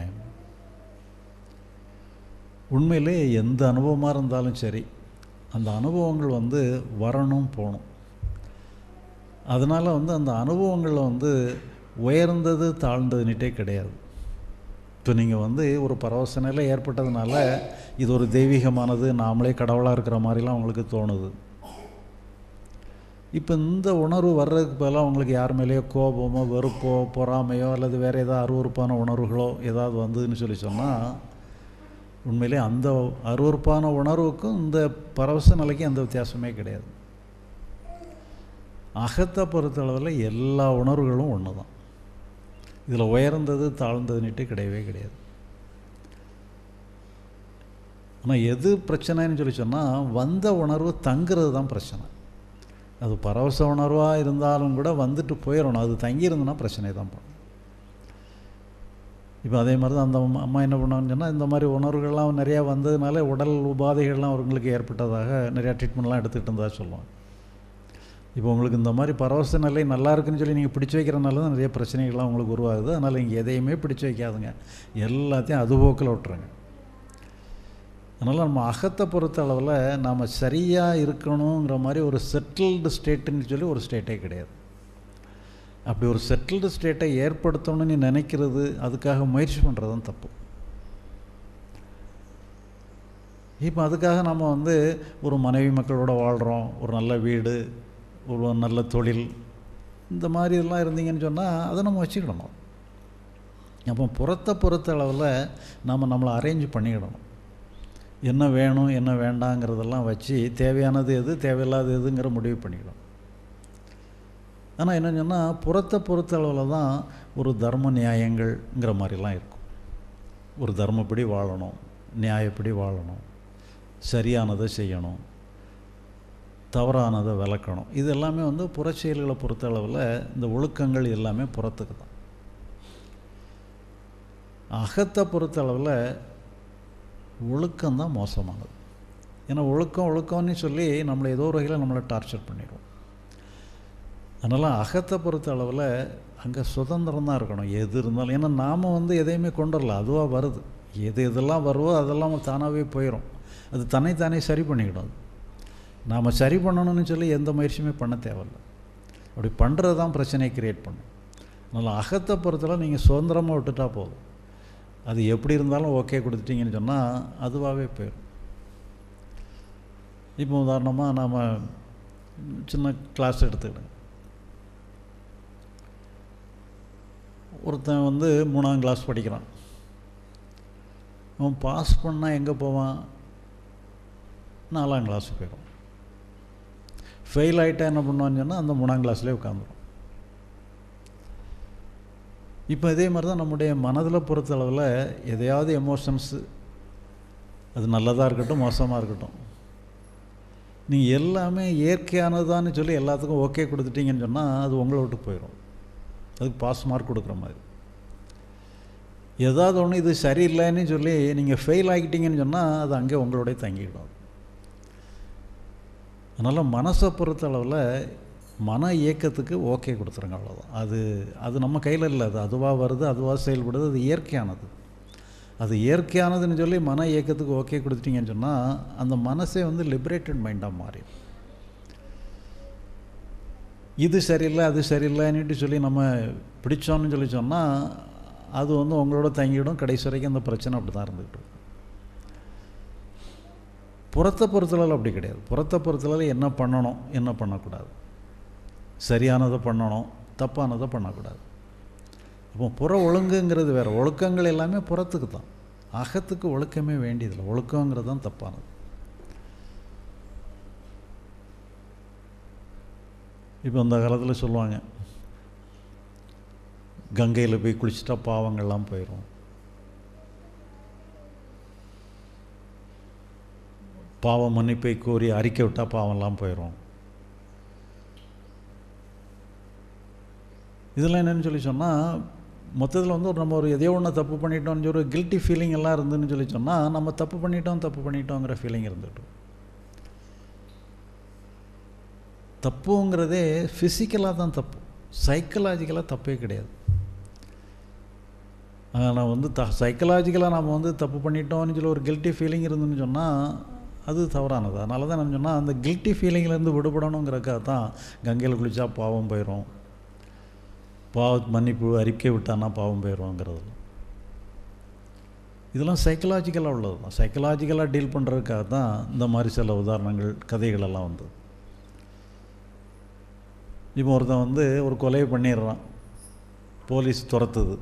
S2: உண்மையிலே எந்த அனுபவமாக இருந்தாலும் சரி அந்த அனுபவங்கள் வந்து வரணும் போகணும் அதனால் வந்து அந்த அனுபவங்களில் வந்து உயர்ந்தது தாழ்ந்ததுன்னுட்டே கிடையாது இப்போ நீங்கள் வந்து ஒரு பரவச நிலை ஏற்பட்டதுனால இது ஒரு தெய்வீகமானது நாமளே கடவுளாக இருக்கிற மாதிரிலாம் அவங்களுக்கு தோணுது இப்போ இந்த உணர்வு வர்றதுக்கு பதிலாக அவங்களுக்கு யார் மேலேயோ கோபமோ வெறுப்போ பொறாமையோ அல்லது வேறு ஏதாவது அருவறுப்பான உணர்வுகளோ ஏதாவது வந்ததுன்னு சொல்லி சொன்னால் உண்மையிலே அந்த அருவறுப்பான உணர்வுக்கும் இந்த பரவச நிலைக்கும் எந்த வித்தியாசமே கிடையாது அகத்தை பொறுத்தளவில் எல்லா உணர்வுகளும் ஒன்று தான் இதில் உயர்ந்தது தாழ்ந்ததுன்னுட்டு கிடையவே கிடையாது ஆனால் எது பிரச்சனைன்னு சொல்லி சொன்னால் வந்த உணர்வு தங்குறது தான் பிரச்சனை அது பரவச உணர்வாக இருந்தாலும் கூட வந்துட்டு போயிடணும் அது தங்கியிருந்ததுன்னா பிரச்சனை தான் பண்ணும் இப்போ அதே மாதிரி தான் அந்த அம்மா அம்மா என்ன பண்ணாங்கன்னு சொன்னால் இந்த மாதிரி உணர்வுகள்லாம் நிறையா வந்ததுனால உடல் உபாதைகள்லாம் அவங்களுக்கு ஏற்பட்டதாக நிறையா ட்ரீட்மெண்ட்லாம் எடுத்துகிட்டு இருந்ததாக சொல்லுவாங்க இப்போ உங்களுக்கு இந்த மாதிரி பரவச நிலை நல்லா இருக்குன்னு சொல்லி நீங்கள் பிடிச்சி வைக்கிறனால தான் நிறைய பிரச்சனைகள்லாம் உங்களுக்கு உருவாகுது அதனால் இங்கே எதையுமே பிடிச்சி வைக்காதுங்க எல்லாத்தையும் அதுபோக்கில் விட்டுருங்க அதனால் நம்ம அகத்தை பொறுத்த அளவில் நாம் சரியாக இருக்கணுங்கிற மாதிரி ஒரு செட்டில்டு ஸ்டேட்டுன்னு சொல்லி ஒரு ஸ்டேட்டே கிடையாது அப்படி ஒரு செட்டில்டு ஸ்டேட்டை ஏற்படுத்தணும்னு நினைக்கிறது அதுக்காக முயற்சி பண்ணுறது தான் தப்பு இப்போ அதுக்காக நம்ம வந்து ஒரு மனைவி மக்களோட வாழ்கிறோம் ஒரு நல்ல வீடு ஒரு நல்ல தொழில் இந்த மாதிரி எல்லாம் இருந்தீங்கன்னு சொன்னால் அதை நம்ம வச்சுக்கிடணும் அப்போ புறத்தை பொறுத்த அளவில் நம்ம நம்மளை அரேஞ்ச் பண்ணிக்கிடணும் என்ன வேணும் என்ன வேண்டாங்கிறதெல்லாம் வச்சு தேவையானது எது தேவையில்லாத எதுங்கிற முடிவு பண்ணிக்கிடணும் ஆனால் என்ன சொன்னால் புறத்தை பொறுத்த அளவில் தான் ஒரு தர்ம நியாயங்கள்ங்கிற மாதிரிலாம் இருக்கும் ஒரு தர்மப்படி வாழணும் நியாயப்படி வாழணும் சரியானதை செய்யணும் தவறானதை விளக்கணும் இது எல்லாமே வந்து புறச்செயல்களை பொறுத்த அளவில் இந்த ஒழுக்கங்கள் எல்லாமே புறத்துக்கு தான் அகத்தை பொறுத்த அளவில் ஒழுக்கம்தான் மோசமானது ஏன்னா ஒழுக்கம் ஒழுக்கம்னு சொல்லி நம்மளை ஏதோ ஒரு வகையில் நம்மளை டார்ச்சர் பண்ணிடும் அதனால் அகத்தை பொறுத்த அளவில் அங்கே சுதந்திரம் தான் இருக்கணும் எது இருந்தாலும் ஏன்னா நாம் வந்து எதையுமே கொண்டு வரல அதுவாக வருது எது எதெல்லாம் வருவோ அதெல்லாம் தானாகவே போயிடும் அது தன்னைத்தானே சரி பண்ணிக்கிடும் அது நாம் சரி பண்ணணும்னு சொல்லி எந்த முயற்சியுமே பண்ண தேவையில்லை அப்படி பண்ணுறது தான் பிரச்சனையை க்ரியேட் பண்ணும் அதனால் அகத்தை பொறுத்தளவு நீங்கள் சுதந்திரமாக விட்டுட்டா போதும் அது எப்படி இருந்தாலும் ஓகே கொடுத்துட்டீங்கன்னு சொன்னால் அதுவாகவே போயிடும் இப்போ உதாரணமாக நாம் சின்ன கிளாஸ் எடுத்துக்கிடுங்க ஒருத்தன் வந்து மூணாம் கிளாஸ் படிக்கிறான் அவன் பாஸ் பண்ணால் எங்கே போவான் நாலாம் கிளாஸுக்கு போயிடும் ஃபெயில் ஆகிட்டா என்ன பண்ணுவான்னு சொன்னால் அந்த மூணாம் கிளாஸ்லேயே உட்காந்துரும் இப்போ இதே மாதிரி தான் நம்முடைய மனதில் பொறுத்தளவில் எதையாவது எமோஷன்ஸு அது நல்லதாக இருக்கட்டும் மோசமாக இருக்கட்டும் நீங்கள் எல்லாமே இயற்கையானதான்னு சொல்லி எல்லாத்துக்கும் ஓகே கொடுத்துட்டீங்கன்னு சொன்னால் அது உங்களை விட்டு போயிடும் அதுக்கு பாஸ் மார்க் கொடுக்குற மாதிரி ஏதாவது ஒன்று இது சரியில்லைன்னு சொல்லி நீங்கள் ஃபெயில் ஆகிட்டீங்கன்னு சொன்னால் அது அங்கே உங்களோடய தங்கிடும் அதனால் மனசை பொறுத்தளவில் மன இயக்கத்துக்கு ஓகே கொடுத்துருங்க அவ்வளோதான் அது அது நம்ம கையில் இல்லை அது அதுவாக வருது அதுவாக செயல்படுது அது இயற்கையானது அது இயற்கையானதுன்னு சொல்லி மன இயக்கத்துக்கு ஓகே கொடுத்துட்டீங்கன்னு சொன்னால் அந்த மனசே வந்து லிபரேட்டட் மைண்டாக மாறிடும் இது சரியில்லை அது சரியில்லைன்னுட்டு சொல்லி நம்ம பிடிச்சோன்னு சொல்லி சொன்னால் அது வந்து உங்களோட தங்கிவிடும் கடைசி வரைக்கும் அந்த பிரச்சனை அப்படி தான் இருந்துக்கிட்டு இருக்கும் புறத்தை பொறுத்தளவில் அப்படி கிடையாது புறத்தை பொறுத்தளவில் என்ன பண்ணணும் என்ன பண்ணக்கூடாது சரியானதை பண்ணணும் தப்பானதை பண்ணக்கூடாது அப்போ புற ஒழுங்குங்கிறது வேறு ஒழுக்கங்கள் எல்லாமே புறத்துக்கு தான் அகத்துக்கு ஒழுக்கமே வேண்டியதில்லை ஒழுக்கங்கிறது தான் தப்பானது இப்போ அந்த காலத்தில் சொல்லுவாங்க கங்கையில் போய் குளிச்சுட்டா பாவங்கள்லாம் போயிடும் பாவம் மன்னிப்பை கோரி அறிக்கை விட்டால் பாவம்லாம் போயிடும் இதெல்லாம் என்னென்னு சொல்லி சொன்னால் மொத்தத்தில் வந்து ஒரு நம்ம ஒரு எதையோ ஒன்று தப்பு பண்ணிட்டோம்னு சொல்லி ஒரு கில்ட்டி ஃபீலிங் எல்லாம் இருந்துன்னு சொல்லி சொன்னால் நம்ம தப்பு பண்ணிட்டோம் தப்பு பண்ணிட்டோங்கிற ஃபீலிங் இருந்துட்டோம் தப்புங்கிறதே ஃபிசிக்கலாக தான் தப்பு சைக்கலாஜிக்கலாக தப்பே கிடையாது நான் வந்து த சைக்கலாஜிக்கலாக நம்ம வந்து தப்பு பண்ணிட்டோம்னு சொல்லி ஒரு கில்ட்டி ஃபீலிங் இருந்துன்னு சொன்னால் அது தவறானது அதனால தான் நான் சொன்னால் அந்த கில்ட்டி ஃபீலிங்லேருந்து விடுபடணுங்கிறக்காக தான் கங்கையில் குளித்தா பாவம் போயிடும் பாவ மன்னிப்பு அறிக்கை விட்டானா பாவம் போயிடும்ங்கிறது இதெல்லாம் சைக்கலாஜிக்கலாக உள்ளது தான் சைக்கலாஜிக்கலாக டீல் பண்ணுறதுக்காக தான் இந்த மாதிரி சில உதாரணங்கள் கதைகளெல்லாம் வந்தது இப்போ ஒருத்தன் வந்து ஒரு கொலையை பண்ணிடுறான் போலீஸ் துரத்துது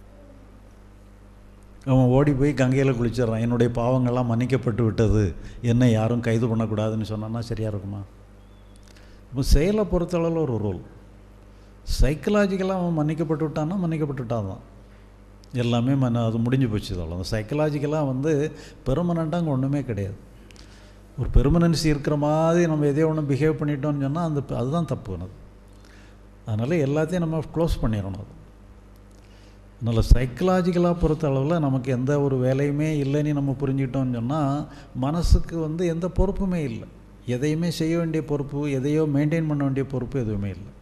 S2: அவன் ஓடி போய் கங்கையில் குளிச்சிட்றான் என்னுடைய பாவங்கள்லாம் மன்னிக்கப்பட்டு விட்டது என்னை யாரும் கைது பண்ணக்கூடாதுன்னு சொன்னான்னா சரியாக இருக்குமா இப்போ செயலை பொறுத்தளவில் ஒரு ரூல் சைக்கலாஜிக்கலாக அவன் மன்னிக்கப்பட்டு விட்டான்னா மன்னிக்கப்பட்டு விட்டான் தான் எல்லாமே மன அது முடிஞ்சு போச்சு அவ்வளோ அந்த சைக்கலாஜிக்கலாக வந்து பெர்மனண்ட்டாக அங்கே ஒன்றுமே கிடையாது ஒரு பெர்மனன்சி இருக்கிற மாதிரி நம்ம எதையோ ஒன்று பிஹேவ் பண்ணிட்டோம்னு சொன்னால் அந்த அதுதான் தப்பு அது அதனால் எல்லாத்தையும் நம்ம க்ளோஸ் பண்ணிடணும் அது அதனால் சைக்கலாஜிக்கலாக பொறுத்த அளவில் நமக்கு எந்த ஒரு வேலையுமே இல்லைன்னு நம்ம புரிஞ்சுக்கிட்டோம்னு சொன்னால் மனசுக்கு வந்து எந்த பொறுப்புமே இல்லை எதையுமே செய்ய வேண்டிய பொறுப்பு எதையோ மெயின்டைன் பண்ண வேண்டிய பொறுப்பு எதுவுமே இல்லை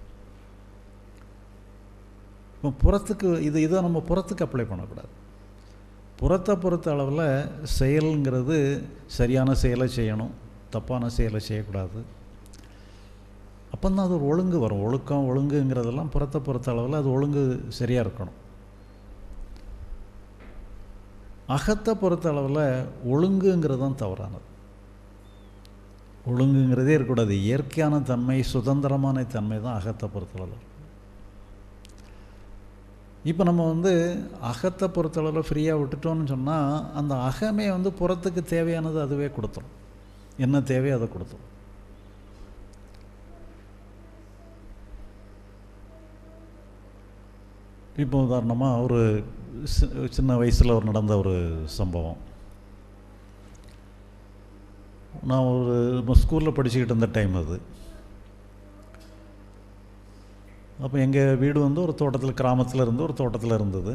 S2: இப்போ புறத்துக்கு இது இதை நம்ம புறத்துக்கு அப்ளை பண்ணக்கூடாது புறத்தை பொறுத்த அளவில் செயலுங்கிறது சரியான செயலை செய்யணும் தப்பான செயலை செய்யக்கூடாது அப்போ தான் அது ஒரு ஒழுங்கு வரும் ஒழுக்கம் ஒழுங்குங்கிறதெல்லாம் புறத்தை பொறுத்த அளவில் அது ஒழுங்கு சரியாக இருக்கணும் அகத்தை பொறுத்த அளவில் ஒழுங்குங்கிறது தான் தவறானது ஒழுங்குங்கிறதே இருக்கக்கூடாது இயற்கையான தன்மை சுதந்திரமான தன்மை தான் அகத்தை பொறுத்தளவில் இப்போ நம்ம வந்து அகத்தை பொறுத்தளவில் ஃப்ரீயாக விட்டுட்டோம்னு சொன்னால் அந்த அகமே வந்து புறத்துக்கு தேவையானது அதுவே கொடுத்துரும் என்ன தேவையோ அதை கொடுத்துரும் இப்போ உதாரணமாக ஒரு சி- சின்ன வயசில் ஒரு நடந்த ஒரு சம்பவம் நான் ஒரு ஸ்கூலில் படிச்சுக்கிட்டு இருந்த டைம் அது அப்போ எங்கள் வீடு வந்து ஒரு தோட்டத்தில் கிராமத்தில் இருந்து ஒரு தோட்டத்தில் இருந்தது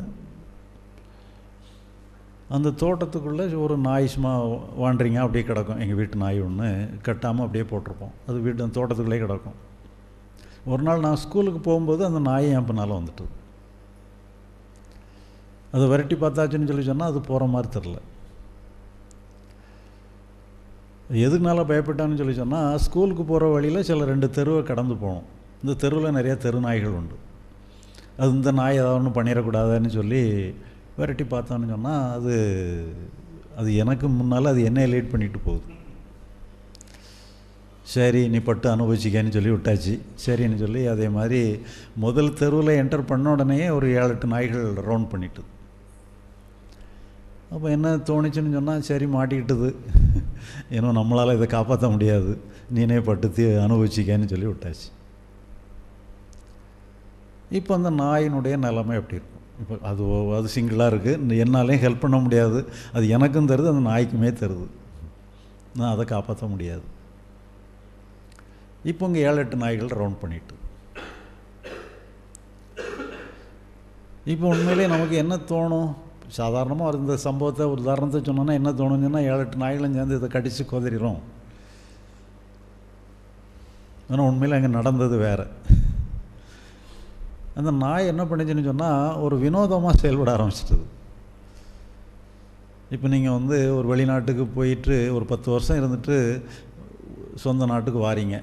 S2: அந்த தோட்டத்துக்குள்ளே ஒரு நாய் சும்மா வாண்டரிங்க அப்படியே கிடக்கும் எங்கள் வீட்டு நாய் ஒன்று கட்டாமல் அப்படியே போட்டிருப்போம் அது வீட்டு அந்த தோட்டத்துக்குள்ளே கிடக்கும் ஒரு நாள் நான் ஸ்கூலுக்கு போகும்போது அந்த நாய் என் பின்னால் வந்துட்டு அதை விரட்டி பார்த்தாச்சுன்னு சொல்லி சொன்னால் அது போகிற மாதிரி தெரில எதுக்குனால பயப்பட்டான்னு சொல்லி சொன்னால் ஸ்கூலுக்கு போகிற வழியில் சில ரெண்டு தெருவை கடந்து போகணும் இந்த தெருவில் நிறையா தெரு நாய்கள் உண்டு அது இந்த நாய் ஏதாவது ஒன்று பண்ணிடக்கூடாதுன்னு சொல்லி விரட்டி பார்த்தோன்னு சொன்னால் அது அது எனக்கு முன்னால் அது என்னை லேட் பண்ணிட்டு போகுது சரி நீ பட்டு அனுபவிச்சிக்கன்னு சொல்லி விட்டாச்சு சரின்னு சொல்லி அதே மாதிரி முதல் தெருவில் என்டர் பண்ண உடனே ஒரு ஏழு எட்டு நாய்கள் ரவுண்ட் பண்ணிட்டு அப்போ என்ன தோணுச்சுன்னு சொன்னால் சரி மாட்டிக்கிட்டது ஏன்னா நம்மளால் இதை காப்பாற்ற முடியாது நீனே பட்டு தீ அனுபவிச்சிக்கன்னு சொல்லி விட்டாச்சு இப்போ அந்த நாயினுடைய நிலைமை எப்படி இருக்கும் இப்போ அது ஒ- அது சிங்கிளாக இருக்குது என்னாலையும் ஹெல்ப் பண்ண முடியாது அது எனக்கும் தருது அந்த நாய்க்குமே தருது நான் அதை காப்பாற்ற முடியாது இப்போ இங்கே ஏழு எட்டு நாய்கள் ரவுண்ட் பண்ணிட்டு இப்போ உண்மையிலே நமக்கு என்ன தோணும் சாதாரணமாக இந்த சம்பவத்தை ஒரு உதாரணத்தை சொன்னோன்னா என்ன தோணும்னு சொன்னால் ஏழு எட்டு நாய்களும் சேர்ந்து இதை கடித்து கொதறிடும் ஆனால் உண்மையில் அங்கே நடந்தது வேறு அந்த நாய் என்ன பண்ணுச்சுன்னு சொன்னால் ஒரு வினோதமாக செயல்பட ஆரம்பிச்சிட்டது இப்போ நீங்கள் வந்து ஒரு வெளிநாட்டுக்கு போயிட்டு ஒரு பத்து வருஷம் இருந்துட்டு சொந்த நாட்டுக்கு வாரீங்க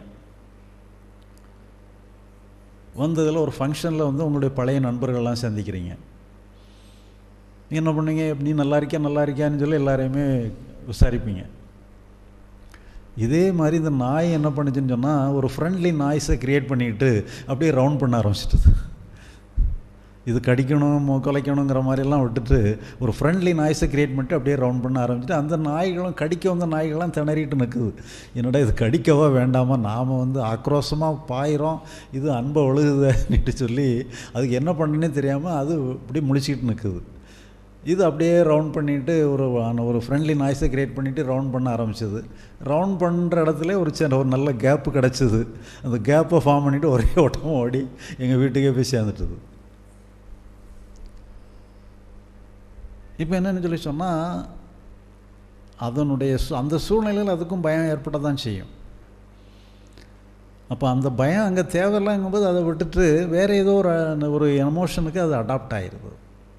S2: வந்ததில் ஒரு ஃபங்க்ஷனில் வந்து உங்களுடைய பழைய நண்பர்கள்லாம் சந்திக்கிறீங்க நீ என்ன பண்ணீங்க நீ நல்லா இருக்கியா நல்லா இருக்கியான்னு சொல்லி எல்லாரையுமே விசாரிப்பீங்க இதே மாதிரி இந்த நாய் என்ன பண்ணுச்சுன்னு சொன்னால் ஒரு ஃப்ரெண்ட்லி நாய்ஸை க்ரியேட் பண்ணிக்கிட்டு அப்படியே ரவுண்ட் பண்ண ஆரம்பிச்சிட்டது இது கடிக்கணும் மு- குலைக்கணுங்கிற மாதிரிலாம் விட்டுட்டு ஒரு ஃப்ரெண்ட்லி நாய்ஸை க்ரியேட் பண்ணிட்டு அப்படியே ரவுண்ட் பண்ண ஆரம்பிச்சிட்டு அந்த நாய்களும் கடிக்க வந்த நாய்கள்லாம் திணறிட்டு நிற்குது என்னடா இது கடிக்கவா வேண்டாமா நாம் வந்து ஆக்ரோஷமாக பாயிரோம் இது அன்பை ஒழுகுதுன்னுட்டு சொல்லி அதுக்கு என்ன பண்ணனே தெரியாமல் அது இப்படி முழிச்சிக்கிட்டு நிற்குது இது அப்படியே ரவுண்ட் பண்ணிவிட்டு ஒரு ஆன- ஒரு ஃப்ரெண்ட்லி நாய்ஸை க்ரியேட் பண்ணிவிட்டு ரவுண்ட் பண்ண ஆரம்பிச்சது ரவுண்ட் பண்ணுற இடத்துல ஒரு சின்ன ஒரு நல்ல கேப்பு கிடச்சிது அந்த கேப்பை ஃபார்ம் பண்ணிவிட்டு ஒரே ஓட்டமாக ஓடி எங்கள் வீட்டுக்கே போய் சேர்ந்துட்டுது இப்போ என்னன்னு சொல்லி சொன்னால் அதனுடைய சூ- அந்த சூழ்நிலையில் அதுக்கும் பயம் ஏற்பட தான் செய்யும் அப்போ அந்த பயம் அங்கே தேவையில்லைங்கும்போது அதை விட்டுட்டு வேறு ஏதோ ஒரு ஒரு எமோஷனுக்கு அது அடாப்ட் ஆயிடுது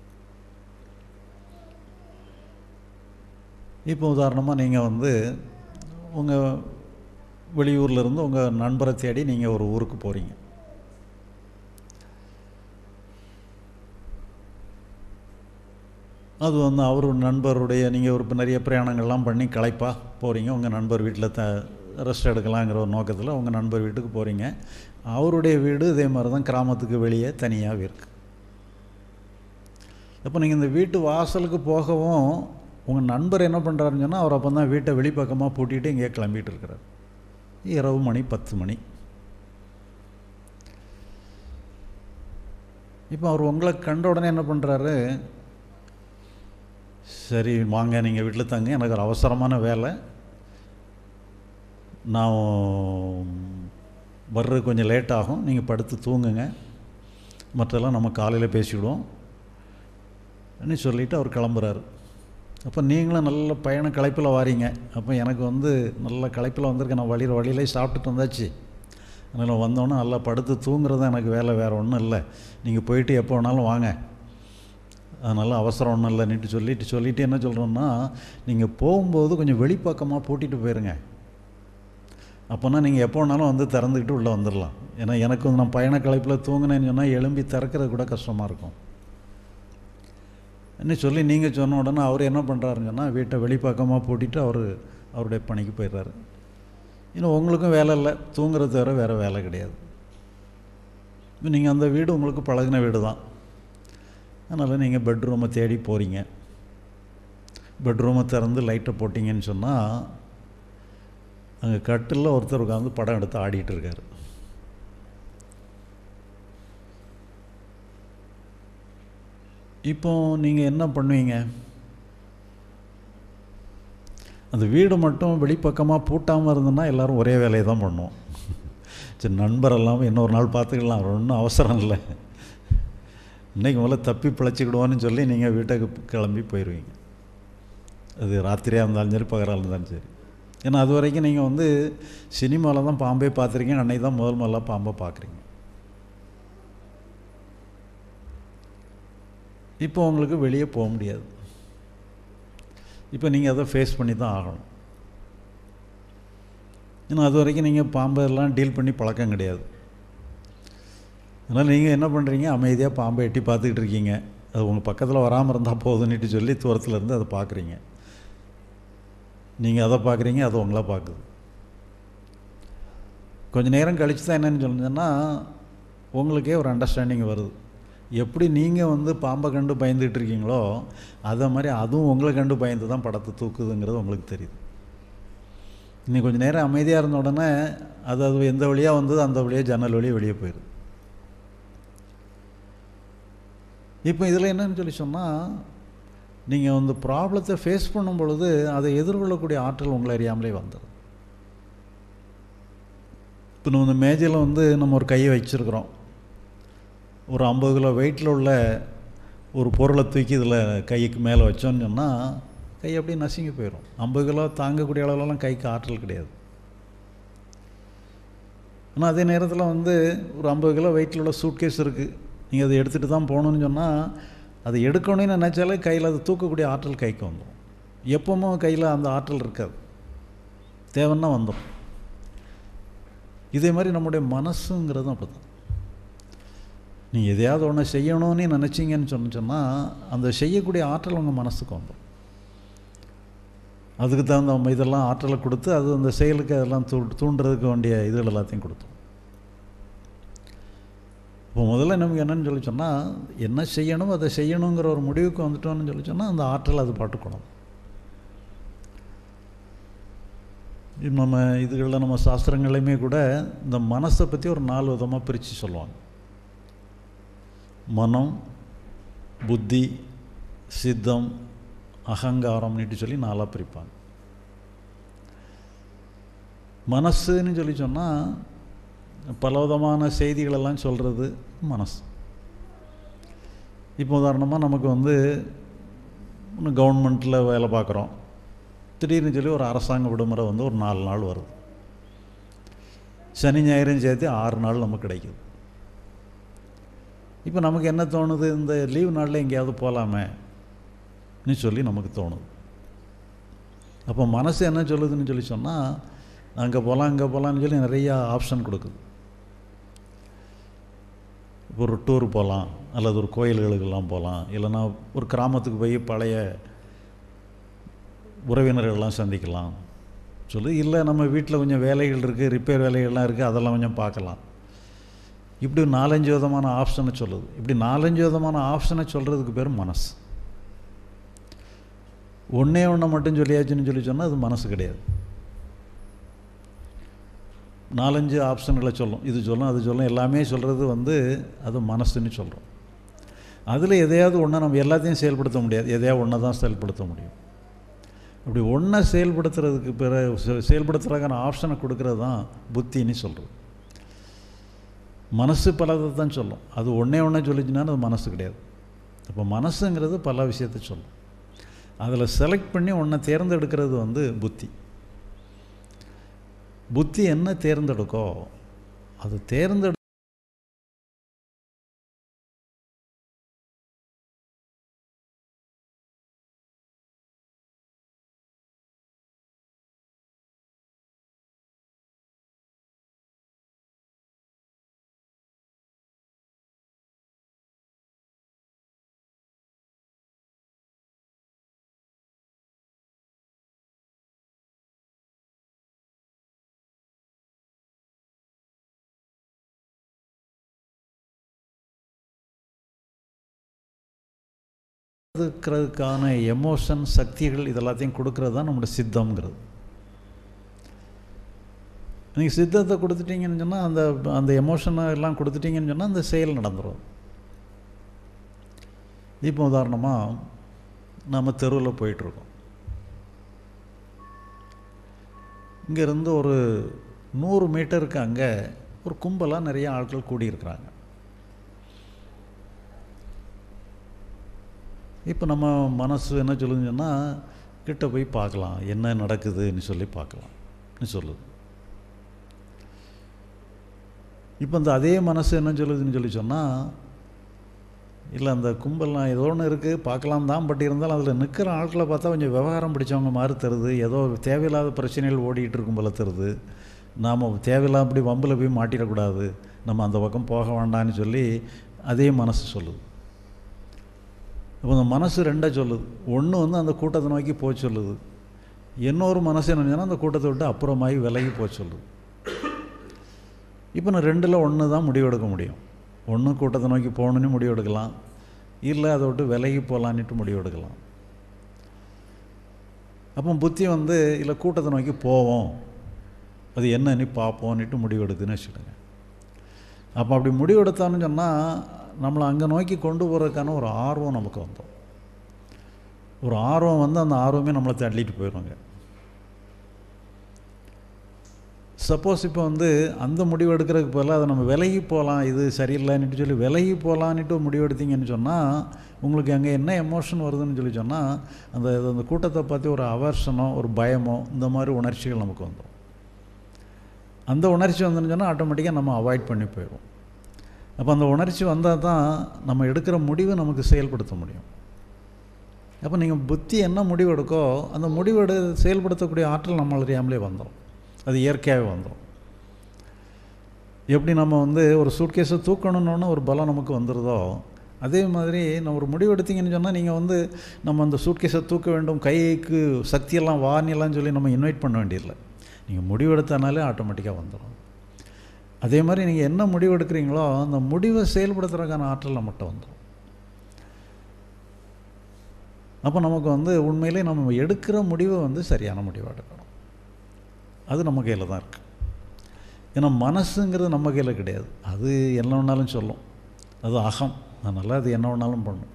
S2: இப்போ உதாரணமாக நீங்கள் வந்து உங்கள் வெளியூர்ல இருந்து உங்கள் நண்பரை தேடி நீங்கள் ஒரு ஊருக்கு போகிறீங்க அது வந்து அவர் நண்பருடைய நீங்கள் ஒரு இப்ப நிறைய பிரயாணங்கள்லாம் பண்ணி களைப்பாக போகிறீங்க உங்கள் நண்பர் வீட்டில் த ரெஸ்ட் எடுக்கலாங்கிற ஒரு நோக்கத்தில் உங்கள் நண்பர் வீட்டுக்கு போகிறீங்க அவருடைய வீடு இதே மாதிரி தான் கிராமத்துக்கு வெளியே தனியாக இருக்குது அப்போ நீங்கள் இந்த வீட்டு வாசலுக்கு போகவும் உங்கள் நண்பர் என்ன பண்ணுறாருன்னு சொன்னால் அவர் அப்போ தான் வீட்டை வெளிப்பக்கமாக பூட்டிட்டு இங்கேயே கிளம்பிட்டு இருக்கிறார் இரவு மணி பத்து மணி இப்போ அவர் உங்களை கண்ட உடனே என்ன பண்ணுறாரு சரி வாங்க நீங்கள் வீட்டில் தங்க எனக்கு ஒரு அவசரமான வேலை நான் வர்றது கொஞ்சம் லேட் ஆகும் நீங்கள் படுத்து தூங்குங்க மற்றெல்லாம் நம்ம காலையில் பேசிவிடுவோம் ன்னு சொல்லிவிட்டு அவர் கிளம்புறாரு அப்போ நீங்களும் நல்ல பயண களைப்பில் வாரீங்க அப்போ எனக்கு வந்து நல்ல களைப்பில் வந்திருக்கேன் நான் வழியில் வழியிலே சாப்பிட்டுட்டு வந்தாச்சு அதனால் வந்தோன்னே நல்லா படுத்து தூங்குறது தான் எனக்கு வேலை வேறு ஒன்றும் இல்லை நீங்கள் போயிட்டு எப்போ வேணாலும் வாங்க அதனால் அவசரம் ஒன்றும் இல்லைன்னுட்டு சொல்லிட்டு சொல்லிட்டு என்ன சொல்கிறோன்னா நீங்கள் போகும்போது கொஞ்சம் வெளிப்பக்கமாக பூட்டிட்டு போயிருங்க அப்போனா நீங்கள் எப்போ வேணாலும் வந்து திறந்துக்கிட்டு உள்ளே வந்துடலாம் ஏன்னா எனக்கு வந்து நான் பயண களைப்பில் தூங்கினேன்னு சொன்னால் எழும்பி திறக்கிறது கூட கஷ்டமாக இருக்கும் இன்னும் சொல்லி நீங்கள் சொன்ன உடனே அவர் என்ன பண்ணுறாருன்னு சொன்னால் வீட்டை வெளிப்பக்கமாக பூட்டிட்டு அவர் அவருடைய பணிக்கு போயிடுறாரு இன்னும் உங்களுக்கும் வேலை இல்லை தூங்குறது தவிர வேறு வேலை கிடையாது நீங்கள் அந்த வீடு உங்களுக்கு பழகின வீடு தான் அதனால் நீங்கள் பெட்ரூமை தேடி போகிறீங்க பெட்ரூமை திறந்து லைட்டை போட்டிங்கன்னு சொன்னால் அங்கே கட்டிலில் ஒருத்தர் உட்காந்து படம் எடுத்து ஆடிட்டு இருக்காரு இப்போ நீங்கள் என்ன பண்ணுவீங்க அந்த வீடு மட்டும் வெளிப்பக்கமாக பூட்டாமல் இருந்ததுன்னா எல்லோரும் ஒரே வேலையை தான் பண்ணுவோம் சரி நண்பர் எல்லாம் இன்னொரு நாள் பார்த்துக்கலாம் ஒன்றும் அவசரம் இல்லை இன்றைக்கி முதல்ல தப்பி பிழைச்சிக்கிடுவோன்னு சொல்லி நீங்கள் வீட்டுக்கு கிளம்பி போயிடுவீங்க அது ராத்திரியாக இருந்தாலும் சரி பகலாக இருந்தாலும் சரி ஏன்னா அது வரைக்கும் நீங்கள் வந்து சினிமாவில் தான் பாம்பே பார்த்துருக்கீங்க அன்னைக்கு தான் முதல் முதல்ல பாம்பை பார்க்குறீங்க இப்போ உங்களுக்கு வெளியே போக முடியாது இப்போ நீங்கள் அதை ஃபேஸ் பண்ணி தான் ஆகணும் ஏன்னா அது வரைக்கும் நீங்கள் பாம்பை எல்லாம் டீல் பண்ணி பழக்கம் கிடையாது அதனால் நீங்கள் என்ன பண்ணுறீங்க அமைதியாக பாம்பை எட்டி பார்த்துக்கிட்டு இருக்கீங்க அது உங்கள் பக்கத்தில் வராமல் இருந்தால் போதுன்னுட்டு சொல்லி தூரத்தில் இருந்து அதை பார்க்குறீங்க நீங்கள் அதை பார்க்குறீங்க அது உங்களை பார்க்குது கொஞ்சம் நேரம் கழித்து தான் என்னென்னு சொல்லுங்கன்னா உங்களுக்கே ஒரு அண்டர்ஸ்டாண்டிங் வருது எப்படி நீங்கள் வந்து பாம்பை கண்டு பயந்துகிட்டு இருக்கீங்களோ அதை மாதிரி அதுவும் உங்களை கண்டு பயந்து தான் படத்தை தூக்குதுங்கிறது உங்களுக்கு தெரியுது இன்னைக்கு கொஞ்சம் நேரம் அமைதியாக இருந்த உடனே அது அது எந்த வழியாக வந்தது அந்த வழியாக ஜன்னல் வழியாக வெளியே போயிடுது இப்போ இதில் என்னன்னு சொல்லி சொன்னால் நீங்கள் வந்து ப்ராப்ளத்தை ஃபேஸ் பண்ணும் பொழுது அதை எதிர்கொள்ளக்கூடிய ஆற்றல் உங்களை அறியாமலே வந்துடும் இப்போ நம்ம இந்த மேஜையில் வந்து நம்ம ஒரு கையை வச்சுருக்குறோம் ஒரு ஐம்பது கிலோ வெயிட்டில் உள்ள ஒரு பொருளை தூக்கி இதில் கைக்கு மேலே வச்சோன்னு சொன்னால் கை அப்படியே நசுங்கி போயிடும் ஐம்பது கிலோ தாங்கக்கூடிய அளவுலலாம் கைக்கு ஆற்றல் கிடையாது ஆனால் அதே நேரத்தில் வந்து ஒரு ஐம்பது கிலோ வெயிட்டில் உள்ள சூட்கேஸ் இருக்குது நீங்கள் அதை எடுத்துகிட்டு தான் போகணுன்னு சொன்னால் அதை எடுக்கணும்னு நினச்சாலே கையில் அதை தூக்கக்கூடிய ஆற்றல் கைக்கு வந்துடும் எப்பவும் கையில் அந்த ஆற்றல் இருக்காது தேவைன்னா வந்துடும் இதே மாதிரி நம்முடைய மனசுங்கிறதும் அப்படி தான் நீங்கள் எதையாவது ஒன்று செய்யணும்னு நினச்சிங்கன்னு சொன்ன சொன்னால் அந்த செய்யக்கூடிய ஆற்றல் உங்கள் மனசுக்கு வந்துடும் அதுக்கு தகுந்த இதெல்லாம் ஆற்றலை கொடுத்து அது அந்த செயலுக்கு அதெல்லாம் தூ தூண்டுறதுக்கு வேண்டிய இதுகள் எல்லாத்தையும் கொடுத்தோம் இப்போ முதல்ல நமக்கு என்னன்னு சொல்லி சொன்னால் என்ன செய்யணும் அதை செய்யணுங்கிற ஒரு முடிவுக்கு வந்துட்டோம்னு சொல்லி சொன்னால் அந்த ஆற்றல் அது பாட்டுக்கணும் நம்ம இதுகளில் நம்ம சாஸ்திரங்களையுமே கூட இந்த மனசை பற்றி ஒரு நாலு விதமாக பிரித்து சொல்லுவாங்க மனம் புத்தி சித்தம் அகங்காரம்னுட்டு சொல்லி நாலாக பிரிப்பாங்க மனசுன்னு சொல்லி சொன்னால் பல விதமான செய்திகளெல்லாம் சொல்கிறது மனசு இப்போ உதாரணமாக நமக்கு வந்து கவர்மெண்ட்டில் வேலை பார்க்குறோம் திடீர்னு சொல்லி ஒரு அரசாங்க விடுமுறை வந்து ஒரு நாலு நாள் வருது சனி ஞாயிறும் சேர்த்து ஆறு நாள் நமக்கு கிடைக்குது இப்போ நமக்கு என்ன தோணுது இந்த லீவ் நாளில் எங்கேயாவது போகலாமே ன்னு சொல்லி நமக்கு தோணுது அப்போ மனசு என்ன சொல்லுதுன்னு சொல்லி சொன்னால் அங்கே போகலாம் இங்கே போகலான்னு சொல்லி நிறையா ஆப்ஷன் கொடுக்குது இப்போ ஒரு டூர் போகலாம் அல்லது ஒரு கோயில்களுக்கெல்லாம் போகலாம் இல்லைன்னா ஒரு கிராமத்துக்கு போய் பழைய உறவினர்கள்லாம் சந்திக்கலாம் சொல்லி இல்லை நம்ம வீட்டில் கொஞ்சம் வேலைகள் இருக்குது ரிப்பேர் வேலைகள்லாம் இருக்குது அதெல்லாம் கொஞ்சம் பார்க்கலாம் இப்படி நாலஞ்சு விதமான ஆப்ஷனை சொல்லுது இப்படி நாலஞ்சு விதமான ஆப்ஷனை சொல்கிறதுக்கு பேர் மனசு ஒன்றே ஒன்றை மட்டும் சொல்லியாச்சுன்னு சொல்லி சொன்னால் அது மனசு கிடையாது நாலஞ்சு ஆப்ஷன்களை சொல்லும் இது சொல்லும் அது சொல்லும் எல்லாமே சொல்கிறது வந்து அது மனசுன்னு சொல்கிறோம் அதில் எதையாவது ஒன்று நம்ம எல்லாத்தையும் செயல்படுத்த முடியாது எதையாவது ஒன்றை தான் செயல்படுத்த முடியும் அப்படி ஒன்றை செயல்படுத்துறதுக்கு பிற செயல்படுத்துறதுக்கான ஆப்ஷனை கொடுக்கறது தான் புத்தின்னு சொல்கிறது மனசு பலதை தான் சொல்லும் அது ஒன்றே ஒன்றே சொல்லிச்சுன்னா அது மனசு கிடையாது அப்போ மனசுங்கிறது பல விஷயத்தை சொல்லும் அதில் செலக்ட் பண்ணி ஒன்றை தேர்ந்தெடுக்கிறது வந்து புத்தி புத்தி என்ன தேர்ந்தெடுக்கோ அது தேர்ந்தெடு இருக்கிறதுக்கான எமோஷன் சக்திகள் இதெல்லாத்தையும் கொடுக்கறது தான் நம்மளோட சித்தம்ங்கிறது நீங்கள் சித்தத்தை கொடுத்துட்டீங்கன்னு சொன்னால் அந்த அந்த எமோஷனை எல்லாம் கொடுத்துட்டீங்கன்னு சொன்னால் அந்த செயல் நடந்துடும் இப்போ உதாரணமாக நம்ம தெருவில் போயிட்டுருக்கோம் இங்கேருந்து ஒரு நூறு மீட்டருக்கு அங்கே ஒரு கும்பலாக நிறைய ஆட்கள் கூடியிருக்கிறாங்க இப்போ நம்ம மனசு என்ன சொல்லுதுன்னா கிட்ட போய் பார்க்கலாம் என்ன நடக்குதுன்னு சொல்லி பார்க்கலாம்னு சொல்லுது இப்போ இந்த அதே மனசு என்ன சொல்லுதுன்னு சொல்லி சொன்னால் இல்லை அந்த கும்பல்லாம் ஏதோ ஒன்று இருக்குது பார்க்கலாம் தான் பட் இருந்தாலும் அதில் நிற்கிற ஆட்களை பார்த்தா கொஞ்சம் விவகாரம் பிடிச்சவங்க மாதிரி தருது ஏதோ தேவையில்லாத பிரச்சனைகள் ஓடிட்டு இருக்கும் போல தருது நாம் தேவையில்லாம அப்படி வம்பில் போய் மாட்டிடக்கூடாது நம்ம அந்த பக்கம் போக வேண்டாம்னு சொல்லி அதே மனசு சொல்லுது இப்போ அந்த மனசு ரெண்டாக சொல்லுது ஒன்று வந்து அந்த கூட்டத்தை நோக்கி போக சொல்லுது இன்னொரு மனசு என்ன அந்த கூட்டத்தை விட்டு அப்புறமாகி விலகி போக சொல்லுது இப்போ நான் ரெண்டில் ஒன்று தான் முடிவெடுக்க முடியும் ஒன்று கூட்டத்தை நோக்கி போகணுன்னு முடிவெடுக்கலாம் இல்லை அதை விட்டு விலகி போகலான்ட்டு முடிவெடுக்கலாம் அப்போ புத்தி வந்து இல்லை கூட்டத்தை நோக்கி போவோம் அது என்னன்னு பார்ப்போன்னுட்டு முடிவெடுக்குன்னு வச்சுடுங்க அப்போ அப்படி முடிவெடுத்தான்னு சொன்னால் நம்மளை அங்கே நோக்கி கொண்டு போகிறதுக்கான ஒரு ஆர்வம் நமக்கு வந்தோம் ஒரு ஆர்வம் வந்து அந்த ஆர்வமே நம்மளை தள்ளிட்டு போயிடுவாங்க சப்போஸ் இப்போ வந்து அந்த முடிவு எடுக்கிறதுக்கு பதிலாக அதை நம்ம விலகி போகலாம் இது சரியில்லைன்னுட்டு சொல்லி விலகி போகலான்னுட்டு முடிவு எடுத்தீங்கன்னு சொன்னால் உங்களுக்கு அங்கே என்ன எமோஷன் வருதுன்னு சொல்லி சொன்னால் அந்த அந்த கூட்டத்தை பற்றி ஒரு அவர்ஷனோ ஒரு பயமோ இந்த மாதிரி உணர்ச்சிகள் நமக்கு வந்துடும் அந்த உணர்ச்சி வந்துன்னு சொன்னால் ஆட்டோமேட்டிக்காக நம்ம அவாய்ட் பண்ணி போயிடுவோம் அப்போ அந்த உணர்ச்சி வந்தால் தான் நம்ம எடுக்கிற முடிவை நமக்கு செயல்படுத்த முடியும் அப்போ நீங்கள் புத்தி என்ன முடிவு எடுக்கோ அந்த முடிவு எடு செயல்படுத்தக்கூடிய ஆற்றல் நம்ம அறியாமலே வந்தோம் அது இயற்கையாகவே வந்துடும் எப்படி நம்ம வந்து ஒரு சூட்கேஸை தூக்கணுன்னு ஒரு பலம் நமக்கு வந்துடுதோ அதே மாதிரி நம்ம ஒரு முடிவு எடுத்தீங்கன்னு சொன்னால் நீங்கள் வந்து நம்ம அந்த சூட்கேஸை தூக்க வேண்டும் கைக்கு சக்தியெல்லாம் வானிலாம் சொல்லி நம்ம இன்வைட் பண்ண வேண்டியதில்லை நீங்கள் முடிவு எடுத்தனாலே ஆட்டோமேட்டிக்காக வந்துடும் அதே மாதிரி நீங்கள் என்ன முடிவு எடுக்கிறீங்களோ அந்த முடிவை செயல்படுத்துறதுக்கான ஆற்றல் நம்மகிட்ட வந்துடும் அப்போ நமக்கு வந்து உண்மையிலே நம்ம எடுக்கிற முடிவை வந்து சரியான முடிவாக எடுக்கணும் அது நம்ம கையில் தான் இருக்குது ஏன்னா மனசுங்கிறது நம்ம கையில் கிடையாது அது என்ன வேணாலும் சொல்லும் அது அகம் அதனால் அது என்ன வேணாலும் பண்ணும்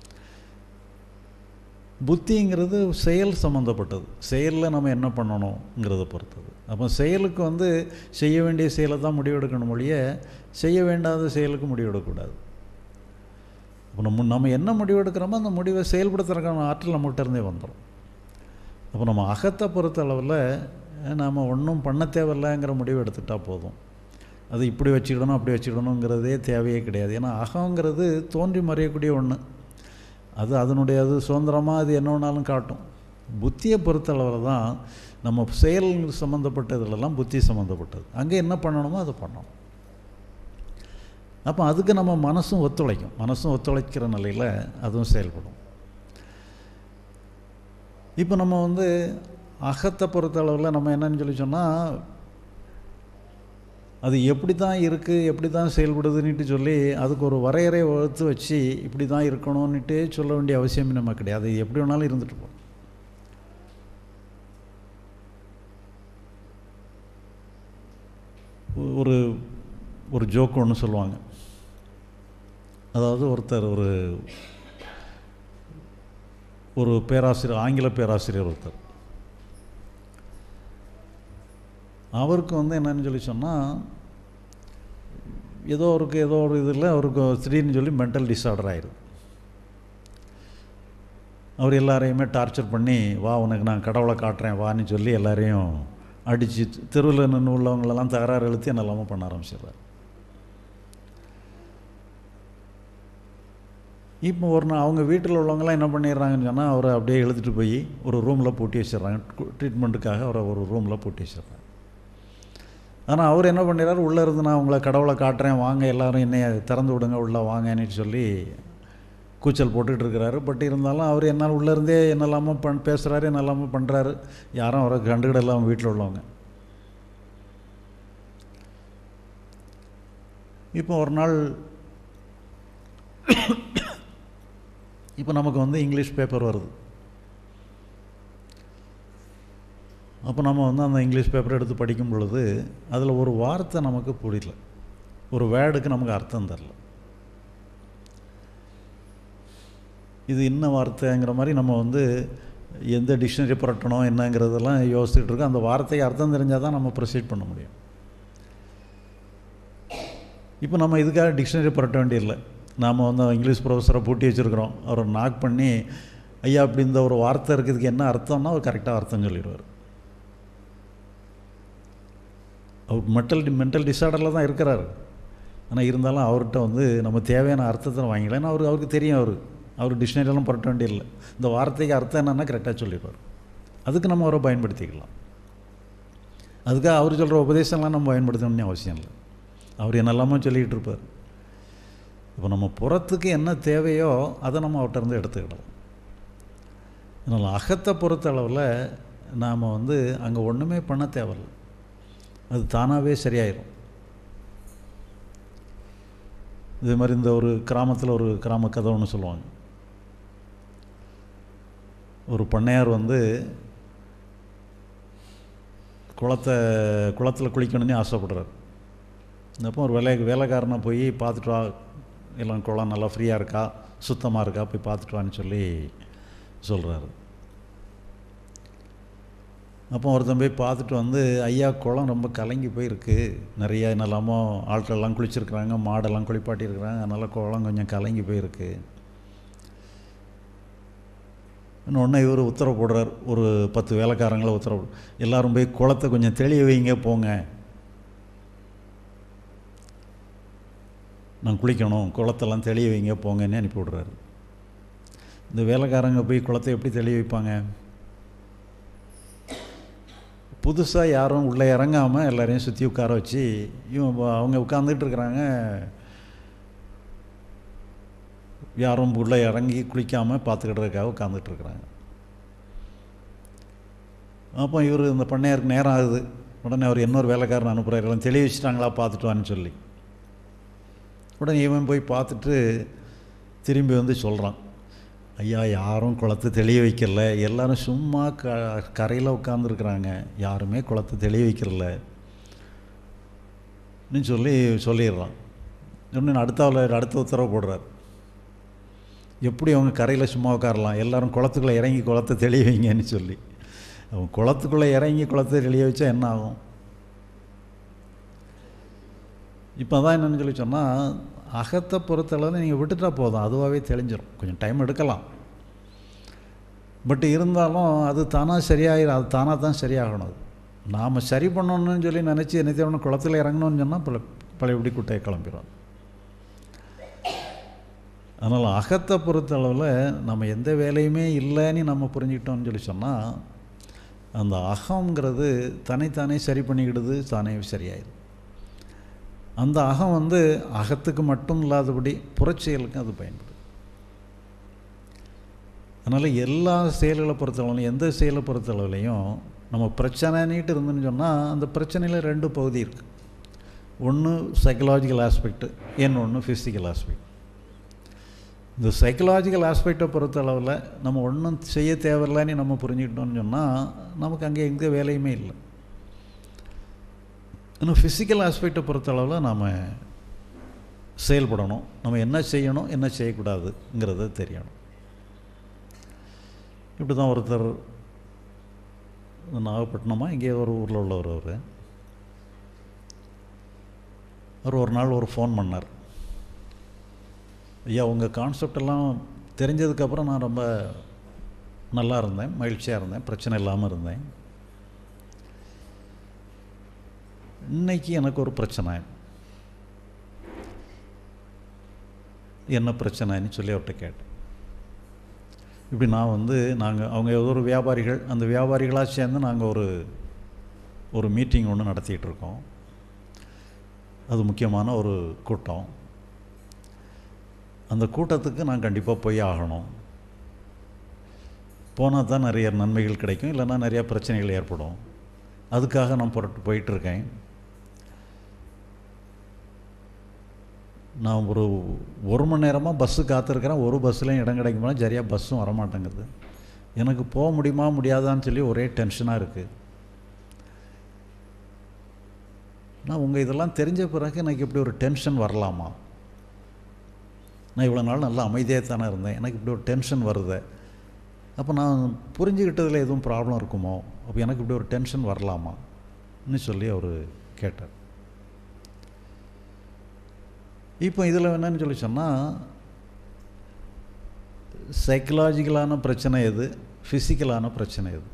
S2: புத்திங்கிறது செயல் சம்மந்தப்பட்டது செயலில் நம்ம என்ன பண்ணணுங்கிறத பொறுத்தது அப்போ செயலுக்கு வந்து செய்ய வேண்டிய செயலை தான் முடிவெடுக்கணும் மொழிய செய்ய வேண்டாத செயலுக்கு முடிவெடுக்கக்கூடாது அப்போ நம்ம நம்ம என்ன முடிவெடுக்கிறோமோ அந்த முடிவை செயல்படுத்துறதுக்கான ஆற்றல் நம்மகிட்ட இருந்தே வந்துடும் அப்போ நம்ம அகத்தை பொறுத்த அளவில் நாம் ஒன்றும் பண்ண தேவையில்லைங்கிற முடிவு எடுத்துட்டால் போதும் அது இப்படி வச்சுக்கிடணும் அப்படி வச்சுக்கிடணுங்கிறதே தேவையே கிடையாது ஏன்னா அகங்கிறது தோன்றி மறையக்கூடிய ஒன்று அது அதனுடைய அது சுதந்திரமாக அது என்ன வேணாலும் காட்டும் புத்தியை பொறுத்தளவில் தான் நம்ம செயல் சம்மந்தப்பட்டதுலலாம் புத்தி சம்மந்தப்பட்டது அங்கே என்ன பண்ணணுமோ அதை பண்ணணும் அப்போ அதுக்கு நம்ம மனசும் ஒத்துழைக்கும் மனசும் ஒத்துழைக்கிற நிலையில் அதுவும் செயல்படும் இப்போ நம்ம வந்து அகத்தை பொறுத்த அளவில் நம்ம என்னன்னு சொல்லி சொன்னால் அது எப்படி தான் இருக்குது எப்படி தான் செயல்படுதுன்னுட்டு சொல்லி அதுக்கு ஒரு வரையறை வகுத்து வச்சு இப்படி தான் இருக்கணும்னுட்டு சொல்ல வேண்டிய அவசியம் நம்ம கிடையாது எப்படி வேணாலும் இருந்துட்டு போகும் ஒரு ஒரு ஜோக்கு ஒன்று சொல்லுவாங்க அதாவது ஒருத்தர் ஒரு ஒரு பேராசிரியர் ஆங்கில பேராசிரியர் ஒருத்தர் அவருக்கு வந்து என்னன்னு சொல்லி சொன்னால் ஏதோ அவருக்கு ஏதோ ஒரு இதில் அவருக்கு திடீர்னு சொல்லி மென்டல் டிஸார்டர் ஆயிடுது அவர் எல்லாரையுமே டார்ச்சர் பண்ணி வா உனக்கு நான் கடவுளை காட்டுறேன் வான்னு சொல்லி எல்லாரையும் அடித்து தெருவில் நின்று உள்ளவங்களெல்லாம் தகராறு எழுத்தி என்னெல்லாமோ பண்ண ஆரம்பிச்சிடுறாரு இப்போ ஒரு நாள் அவங்க வீட்டில் உள்ளவங்களாம் என்ன பண்ணிடுறாங்கன்னு சொன்னால் அவரை அப்படியே எழுதிட்டு போய் ஒரு ரூமில் பூட்டி வச்சிடுறாங்க ட்ரீட்மெண்ட்டுக்காக அவரை ஒரு ரூமில் பூட்டி வச்சிடுறாங்க ஆனால் அவர் என்ன பண்ணிடுறாரு உள்ளே இருந்து நான் உங்களை கடவுளை காட்டுறேன் வாங்க எல்லோரும் என்னைய திறந்து விடுங்க உள்ளே வாங்கன்னு சொல்லி கூச்சல் போட்டுக்கிட்டு இருக்கிறாரு பட் இருந்தாலும் அவர் என்னால் உள்ளேருந்தே என்னெல்லாமோ பண் பேசுகிறாரு என்னெல்லாமோ பண்ணுறாரு யாரும் அவரை கண்டுக்கிடலாம் வீட்டில் உள்ளவங்க இப்போ ஒரு நாள் இப்போ நமக்கு வந்து இங்கிலீஷ் பேப்பர் வருது அப்போ நம்ம வந்து அந்த இங்கிலீஷ் பேப்பர் எடுத்து படிக்கும் பொழுது அதில் ஒரு வார்த்தை நமக்கு புரியல ஒரு வேர்டுக்கு நமக்கு அர்த்தம் தரல இது என்ன வார்த்தைங்கிற மாதிரி நம்ம வந்து எந்த டிக்ஷனரி புரட்டணும் என்னங்கிறதெல்லாம் யோசிச்சுட்டு இருக்கோம் அந்த வார்த்தைக்கு அர்த்தம் தெரிஞ்சால் தான் நம்ம ப்ரொசீட் பண்ண முடியும் இப்போ நம்ம இதுக்காக டிக்ஷனரி புரட்ட வேண்டியதில்லை நாம் வந்து இங்கிலீஷ் ப்ரொஃபஸரை பூட்டி வச்சுருக்கிறோம் அவரை நாக் பண்ணி ஐயா அப்படி இந்த ஒரு வார்த்தை இருக்கிறதுக்கு என்ன அர்த்தம்னா அவர் கரெக்டாக அர்த்தம் சொல்லிடுவார் அவர் மென்டல் மென்டல் டிஸார்டரில் தான் இருக்கிறாரு ஆனால் இருந்தாலும் அவர்கிட்ட வந்து நம்ம தேவையான அர்த்தத்தை வாங்கிக்கலாம் ஏன்னா அவருக்கு அவருக்கு தெரியும் அவர் அவர் டிக்ஷனரியெல்லாம் புரட்ட வேண்டியதில்லை இந்த வார்த்தைக்கு அர்த்தம் என்னென்னா கரெக்டாக சொல்லிடுவார் அதுக்கு நம்ம அவரை பயன்படுத்திக்கலாம் அதுக்காக அவர் சொல்கிற உபதேசம்லாம் நம்ம பயன்படுத்தணும்னு அவசியம் இல்லை அவர் என்னெல்லாமோ சொல்லிக்கிட்டு இருப்பார் இப்போ நம்ம புறத்துக்கு என்ன தேவையோ அதை நம்ம அவர்கிட்ட இருந்து எடுத்துக்கிடலாம் அதனால் அகத்தை பொறுத்த அளவில் நாம் வந்து அங்கே ஒன்றுமே பண்ண தேவையில்லை அது தானாகவே சரியாயிடும் இதே மாதிரி இந்த ஒரு கிராமத்தில் ஒரு கிராம கதை ஒன்று சொல்லுவாங்க ஒரு பண்ணையார் வந்து குளத்தை குளத்தில் குளிக்கணும்னு ஆசைப்படுறாரு அப்போ ஒரு வேலை வேலைக்காரனை போய் பார்த்துட்டு வா எல்லாம் குளம் நல்லா ஃப்ரீயாக இருக்கா சுத்தமாக இருக்கா போய் பார்த்துட்டு வான்னு சொல்லி சொல்கிறாரு அப்போ ஒருத்தன் போய் பார்த்துட்டு வந்து ஐயா குளம் ரொம்ப கலங்கி போயிருக்கு நிறைய என்னெல்லாமோ ஆட்கள்லாம் குளிச்சிருக்கிறாங்க மாடெல்லாம் குளிப்பாட்டியிருக்கிறாங்க அதனால் குளம் கொஞ்சம் கலங்கி போயிருக்கு இன்னொன்று இவர் உத்தரவு போடுறார் ஒரு பத்து வேலைக்காரங்களை உத்தரவு எல்லாரும் போய் குளத்தை கொஞ்சம் தெளிய வைங்க போங்க நான் குளிக்கணும் குளத்தெல்லாம் தெளிய வைங்க போங்கன்னு அனுப்பி விடுறாரு இந்த வேலைக்காரங்க போய் குளத்தை எப்படி தெளிய வைப்பாங்க புதுசாக யாரும் உள்ளே இறங்காமல் எல்லாரையும் சுற்றி உட்கார வச்சு இவன் அவங்க உட்காந்துட்டு இருக்கிறாங்க யாரும் உள்ளே இறங்கி குளிக்காமல் பார்த்துக்கிட்டதுக்காக உட்காந்துட்டு இருக்கிறாங்க அப்போ இவர் இந்த பண்ணையாருக்கு நேரம் ஆகுது உடனே அவர் இன்னொரு வேலைக்காரன் அனுப்புகிறார் எல்லாம் தெளிய வச்சுட்டாங்களா பார்த்துட்டு வான்னு சொல்லி உடனே இவன் போய் பார்த்துட்டு திரும்பி வந்து சொல்கிறான் ஐயா யாரும் குளத்தை தெளிய வைக்கல எல்லாரும் சும்மா க கரையில் உட்காந்துருக்குறாங்க யாருமே குளத்தை தெளிய வைக்கிறல சொல்லி சொல்லிடுறான் இன்னும் அடுத்த அடுத்த உத்தரவு போடுறார் எப்படி அவங்க கரையில் சும்மா உட்காரலாம் எல்லோரும் குளத்துக்குள்ளே இறங்கி குளத்தை தெளிய வைங்கன்னு சொல்லி அவங்க குளத்துக்குள்ளே இறங்கி குளத்தை தெளிய வச்சா என்ன ஆகும் இப்போ தான் என்னென்னு சொல்லி சொன்னால் அகத்தை பொறுத்தளவு நீங்கள் விட்டுட்டா போதும் அதுவாகவே தெளிஞ்சிடும் கொஞ்சம் டைம் எடுக்கலாம் பட் இருந்தாலும் அது தானாக சரியாயிடும் அது தானாக தான் சரியாகணும் அது நாம் சரி பண்ணணும்னு சொல்லி நினச்சி என்ன தேவணும் குளத்தில் இறங்கணும்னு சொன்னால் பல பழையபடி குட்டையை கிளம்பிடும் அதனால் அகத்தை பொறுத்தளவில் நம்ம எந்த வேலையுமே இல்லைன்னு நம்ம புரிஞ்சுக்கிட்டோம்னு சொல்லி சொன்னால் அந்த அகங்கிறது தனித்தானே சரி பண்ணிக்கிடுது தானே சரியாயிடும் அந்த அகம் வந்து அகத்துக்கு மட்டும் இல்லாதபடி புறச்செயலுக்கும் அது பயன்படுது அதனால் எல்லா செயல்களை பொறுத்தளவுலையும் எந்த செயலை பொறுத்தளவுலையும் நம்ம பிரச்சனைன்னுட்டு இருந்துன்னு சொன்னால் அந்த பிரச்சனையில் ரெண்டு பகுதி இருக்குது ஒன்று சைக்கலாஜிக்கல் ஆஸ்பெக்ட்டு இன்னொன்று ஃபிசிக்கல் ஆஸ்பெக்ட் இந்த சைக்கலாஜிக்கல் ஆஸ்பெக்டை பொறுத்த அளவில் நம்ம ஒன்றும் செய்ய தேவையில்லைன்னு நம்ம புரிஞ்சுக்கிட்டோம்னு சொன்னால் நமக்கு அங்கே எங்கே வேலையுமே இல்லை இன்னும் ஃபிசிக்கல் ஆஸ்பெக்டை பொறுத்த அளவில் நாம் செயல்படணும் நம்ம என்ன செய்யணும் என்ன செய்யக்கூடாதுங்கிறத தெரியணும் இப்படி தான் ஒருத்தர் நாகப்பட்டினமா இங்கே ஒரு ஊரில் உள்ளவர் அவர் அவர் ஒரு நாள் ஒரு ஃபோன் பண்ணார் ஐயா உங்கள் கான்செப்ட் எல்லாம் தெரிஞ்சதுக்கப்புறம் நான் ரொம்ப நல்லா இருந்தேன் மகிழ்ச்சியாக இருந்தேன் பிரச்சனை இல்லாமல் இருந்தேன் இன்னைக்கு எனக்கு ஒரு பிரச்சனை என்ன பிரச்சனைன்னு சொல்லி அவர்கிட்ட கேட்டேன் இப்படி நான் வந்து நாங்கள் அவங்க ஏதோ ஒரு வியாபாரிகள் அந்த வியாபாரிகளாக சேர்ந்து நாங்கள் ஒரு ஒரு மீட்டிங் ஒன்று நடத்திக்கிட்டு இருக்கோம் அது முக்கியமான ஒரு கூட்டம் அந்த கூட்டத்துக்கு நான் கண்டிப்பாக போய் ஆகணும் போனால் தான் நிறைய நன்மைகள் கிடைக்கும் இல்லைன்னா நிறையா பிரச்சனைகள் ஏற்படும் அதுக்காக நான் புறட்டு போயிட்டுருக்கேன் நான் ஒரு ஒரு மணி நேரமாக பஸ்ஸு காத்திருக்கிறேன் ஒரு பஸ்ஸுலையும் இடம் கிடைக்குமா சரியாக பஸ்ஸும் வரமாட்டேங்குது எனக்கு போக முடியுமா முடியாதான்னு சொல்லி ஒரே டென்ஷனாக இருக்குது நான் உங்கள் இதெல்லாம் தெரிஞ்ச பிறகு எனக்கு இப்படி ஒரு டென்ஷன் வரலாமா நான் இவ்வளோ நாள் நல்லா அமைதியாக தானே இருந்தேன் எனக்கு இப்படி ஒரு டென்ஷன் வருது அப்போ நான் புரிஞ்சுக்கிட்டதில் எதுவும் ப்ராப்ளம் இருக்குமோ அப்போ எனக்கு இப்படி ஒரு டென்ஷன் வரலாமான்னு சொல்லி அவர் கேட்டார் இப்போ இதில் என்னன்னு சொல்லி சொன்னால் சைக்கலாஜிக்கலான பிரச்சனை எது ஃபிசிக்கலான பிரச்சனை எது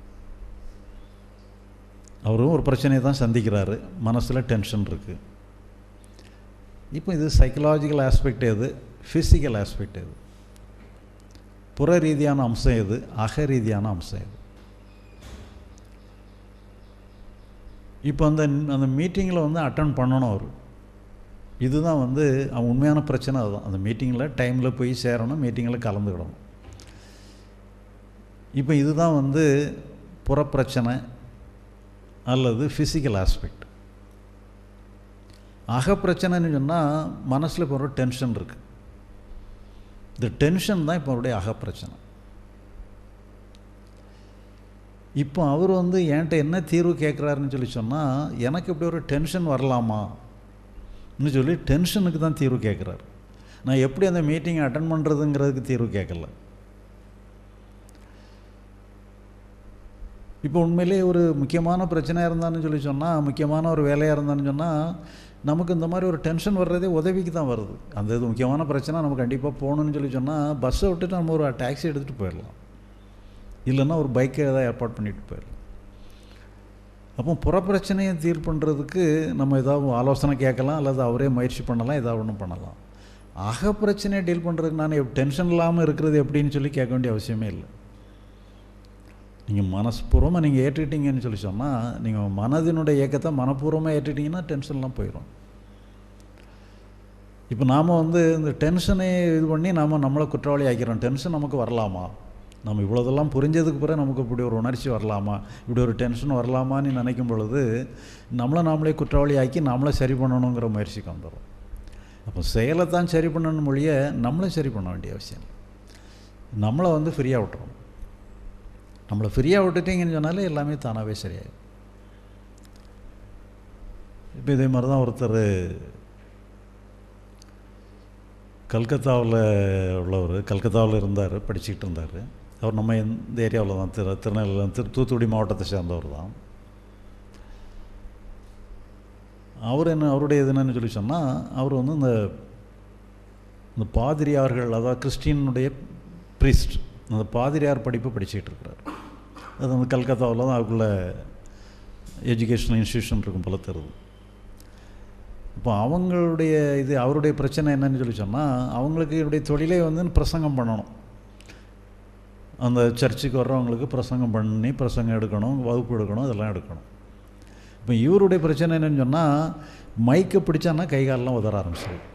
S2: அவரும் ஒரு பிரச்சனையை தான் சந்திக்கிறாரு மனசில் டென்ஷன் இருக்குது இப்போ இது சைக்கலாஜிக்கல் ஆஸ்பெக்ட் எது ஃபிசிக்கல் ஆஸ்பெக்ட் எது புற ரீதியான அம்சம் எது அக ரீதியான அம்சம் எது இப்போ அந்த அந்த மீட்டிங்கில் வந்து அட்டன் பண்ணணும் அவர் இதுதான் வந்து அவன் உண்மையான பிரச்சனை அதுதான் அந்த மீட்டிங்கில் டைமில் போய் சேரணும் மீட்டிங்கில் கலந்துக்கிடணும் இப்போ இதுதான் வந்து புறப்பிரச்சனை அல்லது ஃபிசிக்கல் ஆஸ்பெக்ட் அகப்பிரச்சனைன்னு சொன்னால் மனசில் இப்போ ஒரு டென்ஷன் இருக்குது இந்த டென்ஷன் தான் இப்போ அவருடைய அகப்பிரச்சனை இப்போ அவர் வந்து என்கிட்ட என்ன தீர்வு கேட்குறாருன்னு சொல்லி சொன்னால் எனக்கு இப்படி ஒரு டென்ஷன் வரலாமா ன்னு சொல்லி டென்ஷனுக்கு தான் தீர்வு கேட்குறாரு நான் எப்படி அந்த மீட்டிங்கை அட்டன் பண்ணுறதுங்கிறதுக்கு தீர்வு கேட்கல இப்போ உண்மையிலே ஒரு முக்கியமான பிரச்சனையாக இருந்தான்னு சொல்லி சொன்னால் முக்கியமான ஒரு வேலையாக இருந்தான்னு சொன்னால் நமக்கு இந்த மாதிரி ஒரு டென்ஷன் வர்றதே உதவிக்கு தான் வருது அந்த இது முக்கியமான பிரச்சனை நம்ம கண்டிப்பாக போகணுன்னு சொல்லி சொன்னால் பஸ்ஸை விட்டுட்டு நம்ம ஒரு டாக்ஸி எடுத்துகிட்டு போயிடலாம் இல்லைன்னா ஒரு பைக்கை ஏதாவது ஏற்பாடு பண்ணிட்டு போயிடலாம் அப்போ புறப்பிரச்சனையை தீர் பண்ணுறதுக்கு நம்ம ஏதாவது ஆலோசனை கேட்கலாம் அல்லது அவரே முயற்சி பண்ணலாம் ஏதாவது ஒன்று பண்ணலாம் அக பிரச்சனையை டீல் பண்ணுறதுக்கு நான் டென்ஷன் இல்லாமல் இருக்கிறது எப்படின்னு சொல்லி கேட்க வேண்டிய அவசியமே இல்லை நீங்கள் மனஸ்பூர்வமாக நீங்கள் ஏற்றுக்கிட்டீங்கன்னு சொல்லி சொன்னால் நீங்கள் மனதினுடைய இயக்கத்தை மனப்பூர்வமாக ஏற்றுக்கிட்டிங்கன்னா டென்ஷன்லாம் போயிடும் இப்போ நாம் வந்து இந்த டென்ஷனை இது பண்ணி நாம் நம்மளை குற்றவாளி ஆக்கிறோம் டென்ஷன் நமக்கு வரலாமா நம்ம இவ்வளோதெல்லாம் புரிஞ்சதுக்கு பிறகு நமக்கு இப்படி ஒரு உணர்ச்சி வரலாமா இப்படி ஒரு டென்ஷன் வரலாமான்னு நினைக்கும் பொழுது நம்மளை நாமளே குற்றவாளி ஆக்கி நம்மளை சரி பண்ணணுங்கிற முயற்சிக்கு வந்துடும் அப்போ செயலை தான் சரி பண்ணணும் மொழிய நம்மளை சரி பண்ண வேண்டிய அவசியம் நம்மளை வந்து ஃப்ரீயாக விட்டுறணும் நம்மளை ஃப்ரீயாக விட்டுட்டீங்கன்னு சொன்னாலே எல்லாமே தானாகவே சரியாயிடும் இப்போ இதே மாதிரி தான் ஒருத்தர் கல்கத்தாவில் உள்ளவர் கல்கத்தாவில் இருந்தார் படிச்சுக்கிட்டு இருந்தார் அவர் நம்ம இந்த ஏரியாவில் தான் திரு திருநெல்வேலி திரு தூத்துக்குடி மாவட்டத்தை சேர்ந்தவர் தான் அவர் என்ன அவருடைய இது என்னன்னு சொல்லி சொன்னால் அவர் வந்து இந்த இந்த பாதிரியார்கள் அதாவது கிறிஸ்டினுடைய ப்ரீஸ்ட் அந்த பாதிரியார் படிப்பு படிச்சுக்கிட்டு இருக்கிறார் அது வந்து கல்கத்தாவில் தான் அதுக்குள்ள எஜுகேஷனல் இன்ஸ்டியூஷன் இருக்கும் போல தருது இப்போ அவங்களுடைய இது அவருடைய பிரச்சனை என்னன்னு சொல்லி சொன்னால் அவங்களுக்கு என்னுடைய தொழிலே வந்து பிரசங்கம் பண்ணணும் அந்த சர்ச்சுக்கு வர்றவங்களுக்கு பிரசங்கம் பண்ணி பிரசங்கம் எடுக்கணும் வகுப்பு எடுக்கணும் இதெல்லாம் எடுக்கணும் இப்போ இவருடைய பிரச்சனை என்னன்னு சொன்னால் மைக்கை பிடிச்சான்னா கை காலெலாம் உதற ஆரம்பிச்சிடும்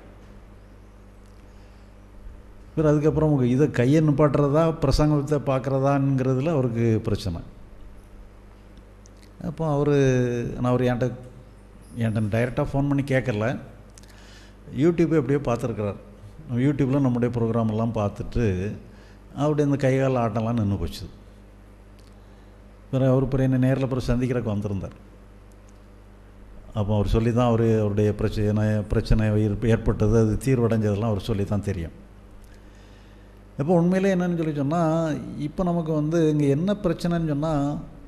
S2: பிறகு அதுக்கப்புறம் உங்கள் இதை கையை நிப்பாட்டுறதா பிரசங்கத்தை பார்க்குறதாங்கிறதுல அவருக்கு பிரச்சனை அப்போ அவர் நான் அவர் என்கிட்ட என்கிட்ட டைரெக்டாக ஃபோன் பண்ணி கேட்கல யூடியூப்பை எப்படியோ பார்த்துருக்குறார் யூடியூப்பில் நம்முடைய ப்ரோக்ராம் எல்லாம் பார்த்துட்டு அவருடைய இந்த கைகால் ஆட்டம்லாம் நின்று போச்சு பிறகு அவர் பிறகு என்ன நேரில் பிறகு சந்திக்கிறக்கு வந்திருந்தார் அப்போ அவர் சொல்லி தான் அவர் அவருடைய பிரச்சனை பிரச்சனை ஏற்பட்டது அது தீர்வடைஞ்சதெல்லாம் அவர் சொல்லி தான் தெரியும் இப்போ உண்மையிலே என்னன்னு சொல்லி சொன்னால் இப்போ நமக்கு வந்து இங்கே என்ன பிரச்சனைன்னு சொன்னால்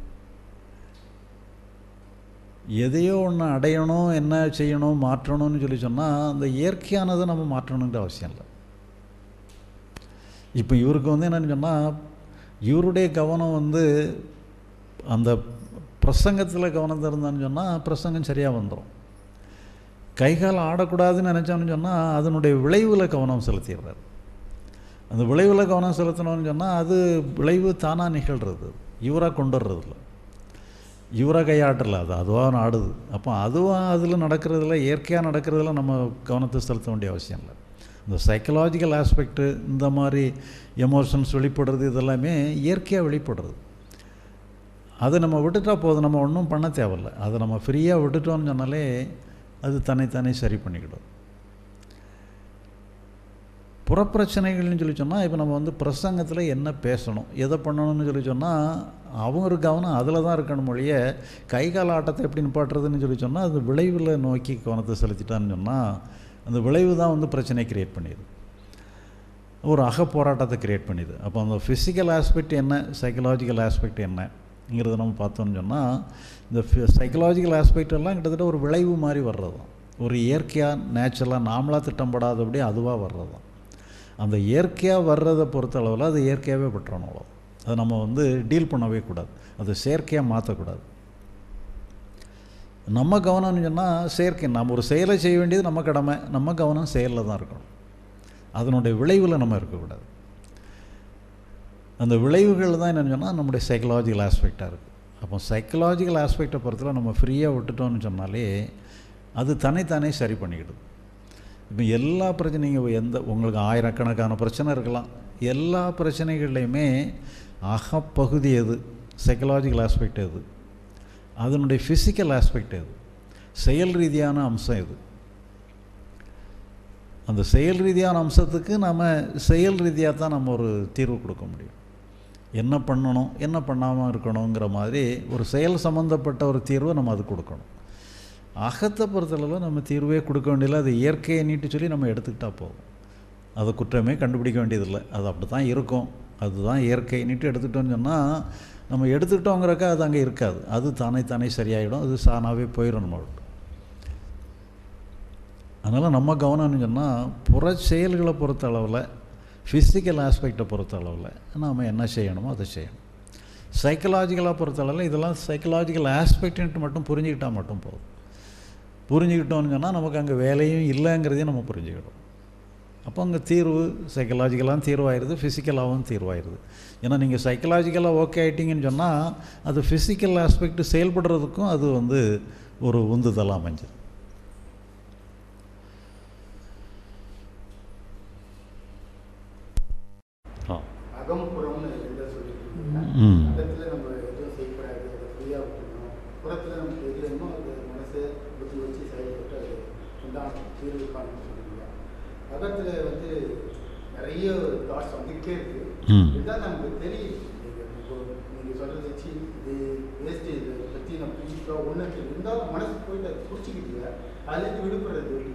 S2: எதையோ ஒன்று அடையணும் என்ன செய்யணும் மாற்றணும்னு சொல்லி சொன்னால் அந்த இயற்கையானதை நம்ம மாற்றணுங்கிற அவசியம் இல்லை இப்போ இவருக்கு வந்து என்னென்னு சொன்னால் இவருடைய கவனம் வந்து அந்த பிரசங்கத்தில் கவனம் இருந்தான்னு சொன்னால் பிரசங்கம் சரியாக வந்துடும் கைகால் ஆடக்கூடாதுன்னு நினச்சோன்னு சொன்னால் அதனுடைய விளைவில் கவனம் செலுத்திடுறாரு அந்த விளைவில் கவனம் செலுத்தணும்னு சொன்னால் அது விளைவு தானாக நிகழ்கிறது இவராக கொண்டு வர்றதில்ல இவராக கையாட்டல அது அதுவாக ஆடுது அப்போ அதுவாக அதில் நடக்கிறதுல இயற்கையாக நடக்கிறதுல நம்ம கவனத்தை செலுத்த வேண்டிய அவசியம் இல்லை இந்த சைக்கலாஜிக்கல் ஆஸ்பெக்ட்டு இந்த மாதிரி எமோஷன்ஸ் வெளிப்படுறது இதெல்லாமே இயற்கையாக வெளிப்படுறது அதை நம்ம விட்டுட்டா போதும் நம்ம ஒன்றும் பண்ண தேவையில்ல அதை நம்ம ஃப்ரீயாக விட்டுட்டோம்னு சொன்னாலே அது தன்னைத்தானே சரி பண்ணிக்கிடும் புறப்பிரச்சனைகள்னு சொல்லி சொன்னால் இப்போ நம்ம வந்து பிரசங்கத்தில் என்ன பேசணும் எதை பண்ணணும்னு சொல்லி சொன்னால் அவங்க ஒரு கவனம் அதில் தான் இருக்கணும் மொழிய கை கால் ஆட்டத்தை எப்படி நிப்பாட்டுறதுன்னு சொல்லி சொன்னால் அது விளைவில் நோக்கி கவனத்தை செலுத்திட்டான்னு சொன்னால் அந்த விளைவு தான் வந்து பிரச்சனையை கிரியேட் பண்ணிடுது ஒரு அக போராட்டத்தை கிரியேட் பண்ணிடுது அப்போ அந்த ஃபிசிக்கல் ஆஸ்பெக்ட் என்ன சைக்கலாஜிக்கல் ஆஸ்பெக்ட் என்னங்கிறத நம்ம பார்த்தோம்னு சொன்னால் இந்த சைக்கலாஜிக்கல் ஆஸ்பெக்ட் எல்லாம் கிட்டத்தட்ட ஒரு விளைவு மாதிரி வர்றது தான் ஒரு இயற்கையாக நேச்சுரலாக நாமளாக திட்டம்படாதபடி அதுவாக வர்றது தான் அந்த இயற்கையாக வர்றதை பொறுத்த அளவில் அது இயற்கையாகவே பெற்றணும் அவ்வளோ அதை நம்ம வந்து டீல் பண்ணவே கூடாது அதை செயற்கையாக மாற்றக்கூடாது நம்ம கவனம்னு சொன்னால் செயற்கை நம்ம ஒரு செயலை செய்ய வேண்டியது நம்ம கடமை நம்ம கவனம் செயலில் தான் இருக்கணும் அதனுடைய விளைவில் நம்ம இருக்கக்கூடாது அந்த விளைவுகள் தான் என்னென்னு சொன்னால் நம்முடைய சைக்கலாஜிக்கல் ஆஸ்பெக்டாக இருக்குது அப்போ சைக்கலாஜிக்கல் ஆஸ்பெக்டை பொறுத்தவரை நம்ம ஃப்ரீயாக விட்டுட்டோம்னு சொன்னாலே அது தனித்தானே சரி பண்ணிக்கிடுது இப்போ எல்லா பிரச்சனையும் எந்த உங்களுக்கு ஆயிரக்கணக்கான பிரச்சனை இருக்கலாம் எல்லா பிரச்சனைகள்லையுமே அகப்பகுதி எது சைக்கலாஜிக்கல் ஆஸ்பெக்ட் எது அதனுடைய ஃபிசிக்கல் ஆஸ்பெக்ட் எது செயல் ரீதியான அம்சம் எது அந்த செயல் ரீதியான அம்சத்துக்கு நம்ம செயல் ரீதியாக தான் நம்ம ஒரு தீர்வு கொடுக்க முடியும் என்ன பண்ணணும் என்ன பண்ணாமல் இருக்கணுங்கிற மாதிரி ஒரு செயல் சம்மந்தப்பட்ட ஒரு தீர்வை நம்ம அது கொடுக்கணும் அகத்தை பொறுத்தளவு நம்ம தீர்வே கொடுக்க வேண்டியதில்லை அது இயற்கையை நீட்டு சொல்லி நம்ம எடுத்துக்கிட்டால் போதும் அதை குற்றமே கண்டுபிடிக்க வேண்டியதில்லை அது அப்படி தான் இருக்கும் அதுதான் இயற்கை நீட்டு எடுத்துக்கிட்டோம்னு சொன்னால் நம்ம எடுத்துக்கிட்டோங்கிறக்க அது அங்கே இருக்காது அது தானே தானே சரியாயிடும் அது சாணாவே போயிடும் நம்ம விட்டு அதனால் நம்ம கவனம்னு சொன்னால் புற செயல்களை பொறுத்த அளவில் ஃபிசிக்கல் ஆஸ்பெக்டை பொறுத்த அளவில் நாம் என்ன செய்யணுமோ அதை செய்யணும் சைக்கலாஜிக்கலாக பொறுத்த அளவில் இதெல்லாம் சைக்கலாஜிக்கல் ஆஸ்பெக்ட்ன்ட்டு மட்டும் புரிஞ்சுக்கிட்டால் மட்டும் போதும் புரிஞ்சுக்கிட்டோம்னு சொன்னால் நமக்கு அங்கே வேலையும் இல்லைங்கிறதையும் நம்ம புரிஞ்சுக்கிடும் அப்போ அங்கே தீர்வு சைக்கலாஜிக்கலாகவும் தீர்வாயிருது ஃபிசிக்கலாகவும் தீர்வாயிருது ஏன்னா நீங்கள் சைக்கலாஜிக்கலாக ஓகே ஆகிட்டீங்கன்னு சொன்னால் அது ஃபிசிக்கல் ஆஸ்பெக்ட் செயல்படுறதுக்கும் அது வந்து ஒரு உந்துதலாக அமைஞ்சது ஆ
S3: அகம் புறம்னு ரெண்டா சொல்லியிருக்கீங்க
S2: ம்.
S3: அகத்துல நம்ம எதுவும் செய்யக்கூடாது அதை ஃப்ரீயாக விட்டுக்கணும் புறத்துல நமக்கு எது வேணுமோ அது மனசை புத்தி வச்சு செயல்பட்டு அது உண்டான தீர்வு காணும்னு சொல்லுவீங்க அகத்துல வந்து நிறைய தாட்ஸ் வந்துக்கிட்டே இருக்கு
S2: ம்.
S3: இதுதான் நமக்கு தெரியும் நீங்க இப்போ நீங்க சொல்றது வச்சு இது வேஸ்ட் இதை பற்றி நம்ம பிடிச்சிட்டோ ஒன்று இருந்தாலும் மனசு போயிட்டு அதை பிடிச்சிக்கிட்டு அதுலேருந்து விடுபடுறது எப்படி?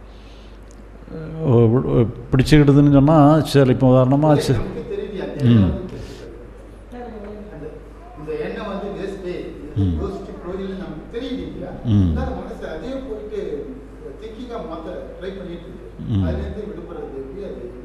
S2: ஓ, வி- ஓ, பிடிச்சிக்கிடுதுன்னு சொன்னால் சரி இப்போ உதாரணமாக
S3: இல்ல,
S2: சரி
S3: நமக்கு தெரியுது அந்த
S2: ம்.
S3: எண்ணம் வந்து தெரிஞ்சுக்கிறது. அந்த இந்த எண்ணம் வந்து வேஸ்டே
S2: ம்.
S3: யோசிச்சு ப்ரோஜனம் நமக்கு தெரியுது இல்லையா
S2: ம்.
S3: இருந்தாலும் மனசு அதே போயிட்டு திங்கிங்காக மாற்ற ட்ரை பண்ணிட்டு இருக்கு
S2: ம்.
S3: அதுலேருந்து விடுபடுறது எப்படி அது என்ன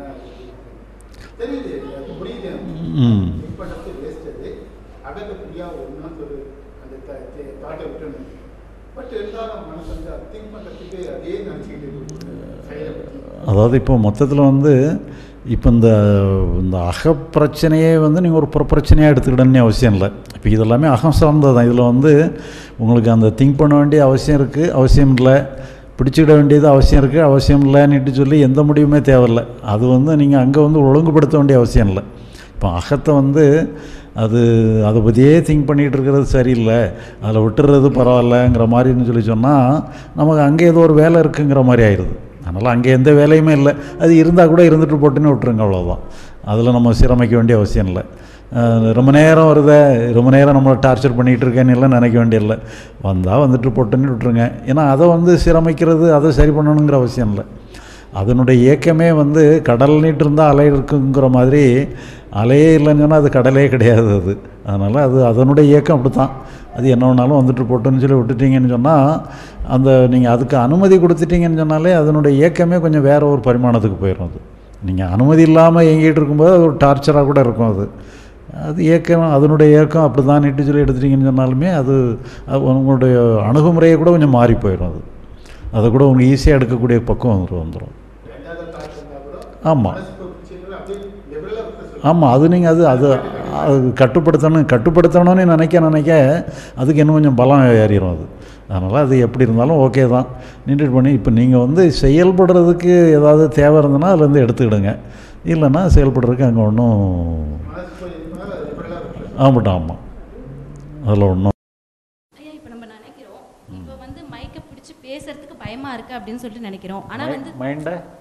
S3: தெரியுது அது புரியுது
S2: ம்.
S3: திங்க் பண்ணுறது வேஸ்ட் அது அகத்தை புரியா ஒன்றும் ஒரு அந்த தாட்டை விட்டுணும் பட் இருந்தாலும் மனசு வந்து திங்க் பண்ணுறதுக்கு அதே நினச்சிக்கிட்டு இருக்கு செயலை பற்றி
S2: அதாவது இப்போ மொத்தத்தில் வந்து இப்போ இந்த இந்த அகப்பிரச்சனையே வந்து நீங்கள் ஒரு புறப்பிரச்சனையாக எடுத்துக்கிடணும்னு அவசியம் இல்லை இப்போ இதெல்லாமே அகம் சார்ந்தது தான் இதில் வந்து உங்களுக்கு அந்த திங்க் பண்ண வேண்டிய அவசியம் இருக்குது அவசியம் இல்லை பிடிச்சிக்கிட வேண்டியது அவசியம் இருக்குது அவசியம் இல்லைன்னுட்டு சொல்லி எந்த முடிவுமே தேவையில்லை அது வந்து நீங்கள் அங்கே வந்து ஒழுங்குபடுத்த வேண்டிய அவசியம் இல்லை இப்போ அகத்தை வந்து அது அதை பற்றியே திங்க் பண்ணிகிட்டு இருக்கிறது சரியில்லை அதில் விட்டுறது பரவாயில்லங்கிற மாதிரின்னு சொல்லி சொன்னால் நமக்கு அங்கே ஏதோ ஒரு வேலை இருக்குங்கிற மாதிரி ஆயிடுது அதனால் அங்கே எந்த வேலையுமே இல்லை அது இருந்தால் கூட இருந்துட்டு போட்டுன்னு விட்டுருங்க அவ்வளோதான் அதில் நம்ம சீரமைக்க வேண்டிய அவசியம் இல்லை அஹ் ரொம்ப நேரம் வருதே ரொம்ப நேரம் நம்மளை டார்ச்சர் பண்ணிகிட்டு இருக்கேன்னு எல்லாம் நினைக்க வேண்டியதில்லை வந்தால் வந்துட்டு போட்டுன்னு விட்டுருங்க ஏன்னா அதை வந்து சீரமைக்கிறது அதை சரி பண்ணணுங்கிற அவசியம் இல்லை அதனுடைய இயக்கமே வந்து கடல் நீட்டு இருந்தால் அலை இருக்குங்கிற மாதிரி அலையே இல்லைன்னு சொன்னால் அது கடலே கிடையாது அது அதனால் அது அதனுடைய இயக்கம் அப்படி தான் அது என்ன வேணாலும் வந்துட்டு போட்டுன்னு சொல்லி விட்டுட்டீங்கன்னு சொன்னால் அந்த நீங்கள் அதுக்கு அனுமதி கொடுத்துட்டீங்கன்னு சொன்னாலே அதனுடைய இயக்கமே கொஞ்சம் வேற ஒரு பரிமாணத்துக்கு போயிடும் அது நீங்கள் அனுமதி இல்லாமல் இயங்கிட்டு இருக்கும்போது அது ஒரு டார்ச்சராக கூட இருக்கும் அது அது இயக்கம் அதனுடைய இயக்கம் அப்படி தான் நீட்டு சொல்லி எடுத்துட்டீங்கன்னு சொன்னாலுமே அது அது உங்களுடைய அணுகுமுறையை கூட கொஞ்சம் மாறி போயிடும் அது அதை கூட உங்களுக்கு ஈஸியாக எடுக்கக்கூடிய பக்கம் வந்துடும் வந்துடும்
S3: ரெண்டாவது தாட் இருந்தால் கூட
S2: ஆமாம்
S3: மனசு பிடிச்சிட்டு அப்படியே லெவலில் விட்டு சொல்லு
S2: ஆமாம் அது நீங்கள் அது அது அது கட்டுப்படுத்தணும் கட்டுப்படுத்தணும்னு நினைக்க நினைக்க அதுக்கு இன்னும் கொஞ்சம் பலம் ஏறிடும் அது அதனால் அது எப்படி இருந்தாலும் ஓகே தான் நீட்டு பண்ணி இப்போ நீங்கள் வந்து செயல்படுறதுக்கு ஏதாவது தேவை இருந்ததுன்னா அதுலேருந்து எடுத்துக்கிடுங்க இல்லைன்னா செயல்படுறதுக்கு அங்கே ஒன்றும்
S3: மனசு போய் இது பண்ணால் அது லெவலில் விட்டு
S2: ஆமாட்டா ஆமாம் அதில் ஒன்றும்
S4: ஐயா இப்போ நம்ம நினைக்கிறோம் இப்போ வந்து மைக்கை பிடிச்சி பேசுறதுக்கு பயமா இருக்கு அப்படின்னு சொல்லிட்டு நினைக்கிறோம் ஆனா வந்து
S2: மைண்டை
S4: இப்போ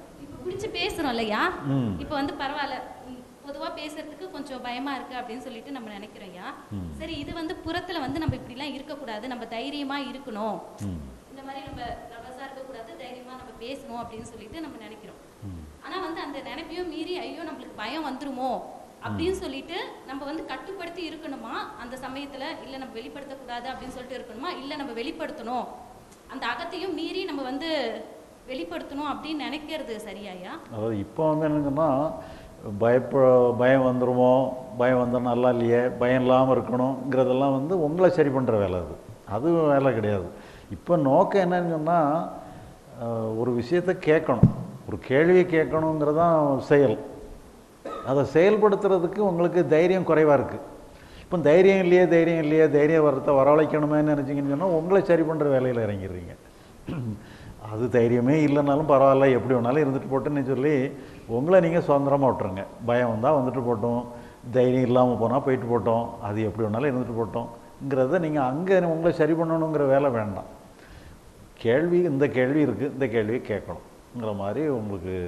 S4: பிடிச்சு பேசுறோம் இல்லையா
S2: ம்.
S4: இப்போ வந்து பரவாயில்ல ம், பொதுவா பேசுறதுக்கு கொஞ்சம் பயமா இருக்கு அப்படின்னு சொல்லிட்டு நம்ம நினைக்கிறோம் ஐயா
S2: ம்.
S4: சரி இது வந்து புறத்துல வந்து நம்ம இப்படிலாம் இருக்கக்கூடாது நம்ம தைரியமா இருக்கணும்
S2: ம்
S4: இந்த மாதிரி நம்ம ரவசா இருக்கக்கூடாது தைரியமா நம்ம பேசணும் அப்படின்னு சொல்லிட்டு நம்ம நினைக்கிறோம்
S2: ம்
S4: ஆனா வந்து அந்த நினைப்பையும் மீறி ஐயோ நம்மளுக்கு பயம் வந்துருமோ அப்படின்னு சொல்லிட்டு நம்ம வந்து கட்டுப்படுத்தி இருக்கணுமா அந்த சமயத்துல இல்ல நம்ம வெளிப்படுத்தக்கூடாது அப்படின்னு சொல்லிட்டு இருக்கணுமா இல்ல நம்ம வெளிப்படுத்தணும் அந்த அகத்தையும் மீறி நம்ம வந்து வெளிப்படுத்தணும் அப்படின்னு நினைக்கிறது சரியாயா
S2: அதாவது இப்போ வந்து என்னங்கன்னா பயப்ப பயம் வந்துருமோ பயம் வந்தால் நல்லா இல்லையே பயம் இல்லாமல் இருக்கணுங்கிறதெல்லாம் வந்து உங்களை சரி பண்ணுற வேலை அது அது வேலை கிடையாது இப்போ நோக்கம் என்னன்னு சொன்னால் ஒரு விஷயத்தை கேட்கணும் ஒரு கேள்வியை கேட்கணுங்கிறது தான் செயல் அதை செயல்படுத்துறதுக்கு உங்களுக்கு தைரியம் குறைவாக இருக்குது இப்போ தைரியம் இல்லையே தைரியம் இல்லையே தைரியம் வரத்தை வரவழைக்கணுமேன்னு நினச்சிங்கன்னு சொன்னால் உங்களை சரி பண்ணுற வேலையில் இறங்கிடுறீங்க அது தைரியமே இல்லைனாலும் பரவாயில்ல எப்படி வேணாலும் இருந்துட்டு போட்டுன்னு சொல்லி உங்களை நீங்கள் சுதந்திரமாக விட்டுருங்க பயம் வந்தால் வந்துட்டு போட்டோம் தைரியம் இல்லாமல் போனால் போயிட்டு போட்டோம் அது எப்படி வேணாலும் இருந்துட்டு போட்டோங்கிறத நீங்கள் அங்கே உங்களை சரி பண்ணணுங்கிற வேலை வேண்டாம் கேள்வி இந்த கேள்வி இருக்குது இந்த கேள்வியை கேட்கணுங்கிற மாதிரி உங்களுக்கு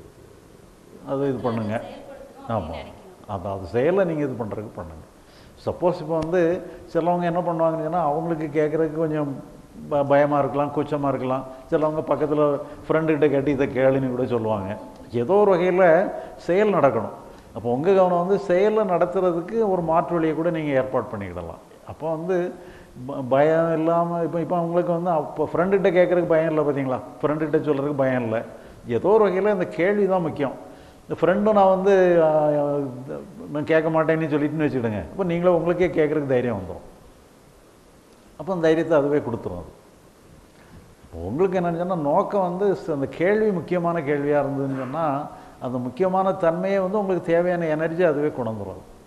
S2: அதை இது பண்ணுங்க
S4: செயல்படுத்தணும்
S2: ஆமாம்
S4: அப்படின்னு நினைக்கணும்
S2: அது அது செயலை நீங்கள் இது பண்ணுறதுக்கு பண்ணுங்க சப்போஸ் இப்போ வந்து சிலவங்க என்ன பண்ணுவாங்கன்னு சொன்னால் அவங்களுக்கு கேட்குறதுக்கு கொஞ்சம் ப பயமாக இருக்கலாம் கூச்சமாக இருக்கலாம் சிலவங்க பக்கத்தில் ஃப்ரெண்டுக்கிட்ட கேட்டு இதை கேளுன்னு கூட சொல்லுவாங்க ஏதோ ஒரு வகையில் செயல் நடக்கணும் அப்போ உங்கள் கவனம் வந்து செயலை நடத்துறதுக்கு ஒரு மாற்று வழியை கூட நீங்கள் ஏற்பாடு பண்ணிக்கிடலாம் அப்போ வந்து ப- பயம் இல்லாமல் இப்போ இப்போ உங்களுக்கு வந்து அப்போ ஃப்ரெண்டுகிட்ட கேட்குறதுக்கு பயம் இல்லை பார்த்தீங்களா ஃப்ரெண்டுகிட்ட சொல்கிறதுக்கு பயம் இல்லை ஏதோ ஒரு வகையில் இந்த கேள்வி தான் முக்கியம் இந்த ஃப்ரெண்டும் நான் வந்து ஆ, நான் கேட்க மாட்டேன்னு சொல்லிட்டுன்னு வச்சுக்கிடுங்க அப்போ நீங்களே உங்களுக்கே கேட்குறதுக்கு தைரியம் வந்துடும் அப்போ அந்த தைரியத்தை அதுவே கொடுத்துரும் அது இப்போ உங்களுக்கு என்னன்னு சொன்னால் நோக்கம் வந்து ச- அந்த கேள்வி முக்கியமான கேள்வியாக இருந்ததுன்னு சொன்னால் அந்த முக்கியமான தன்மையை வந்து உங்களுக்கு தேவையான எனர்ஜி அதுவே கொண்டு வந்துடும் அது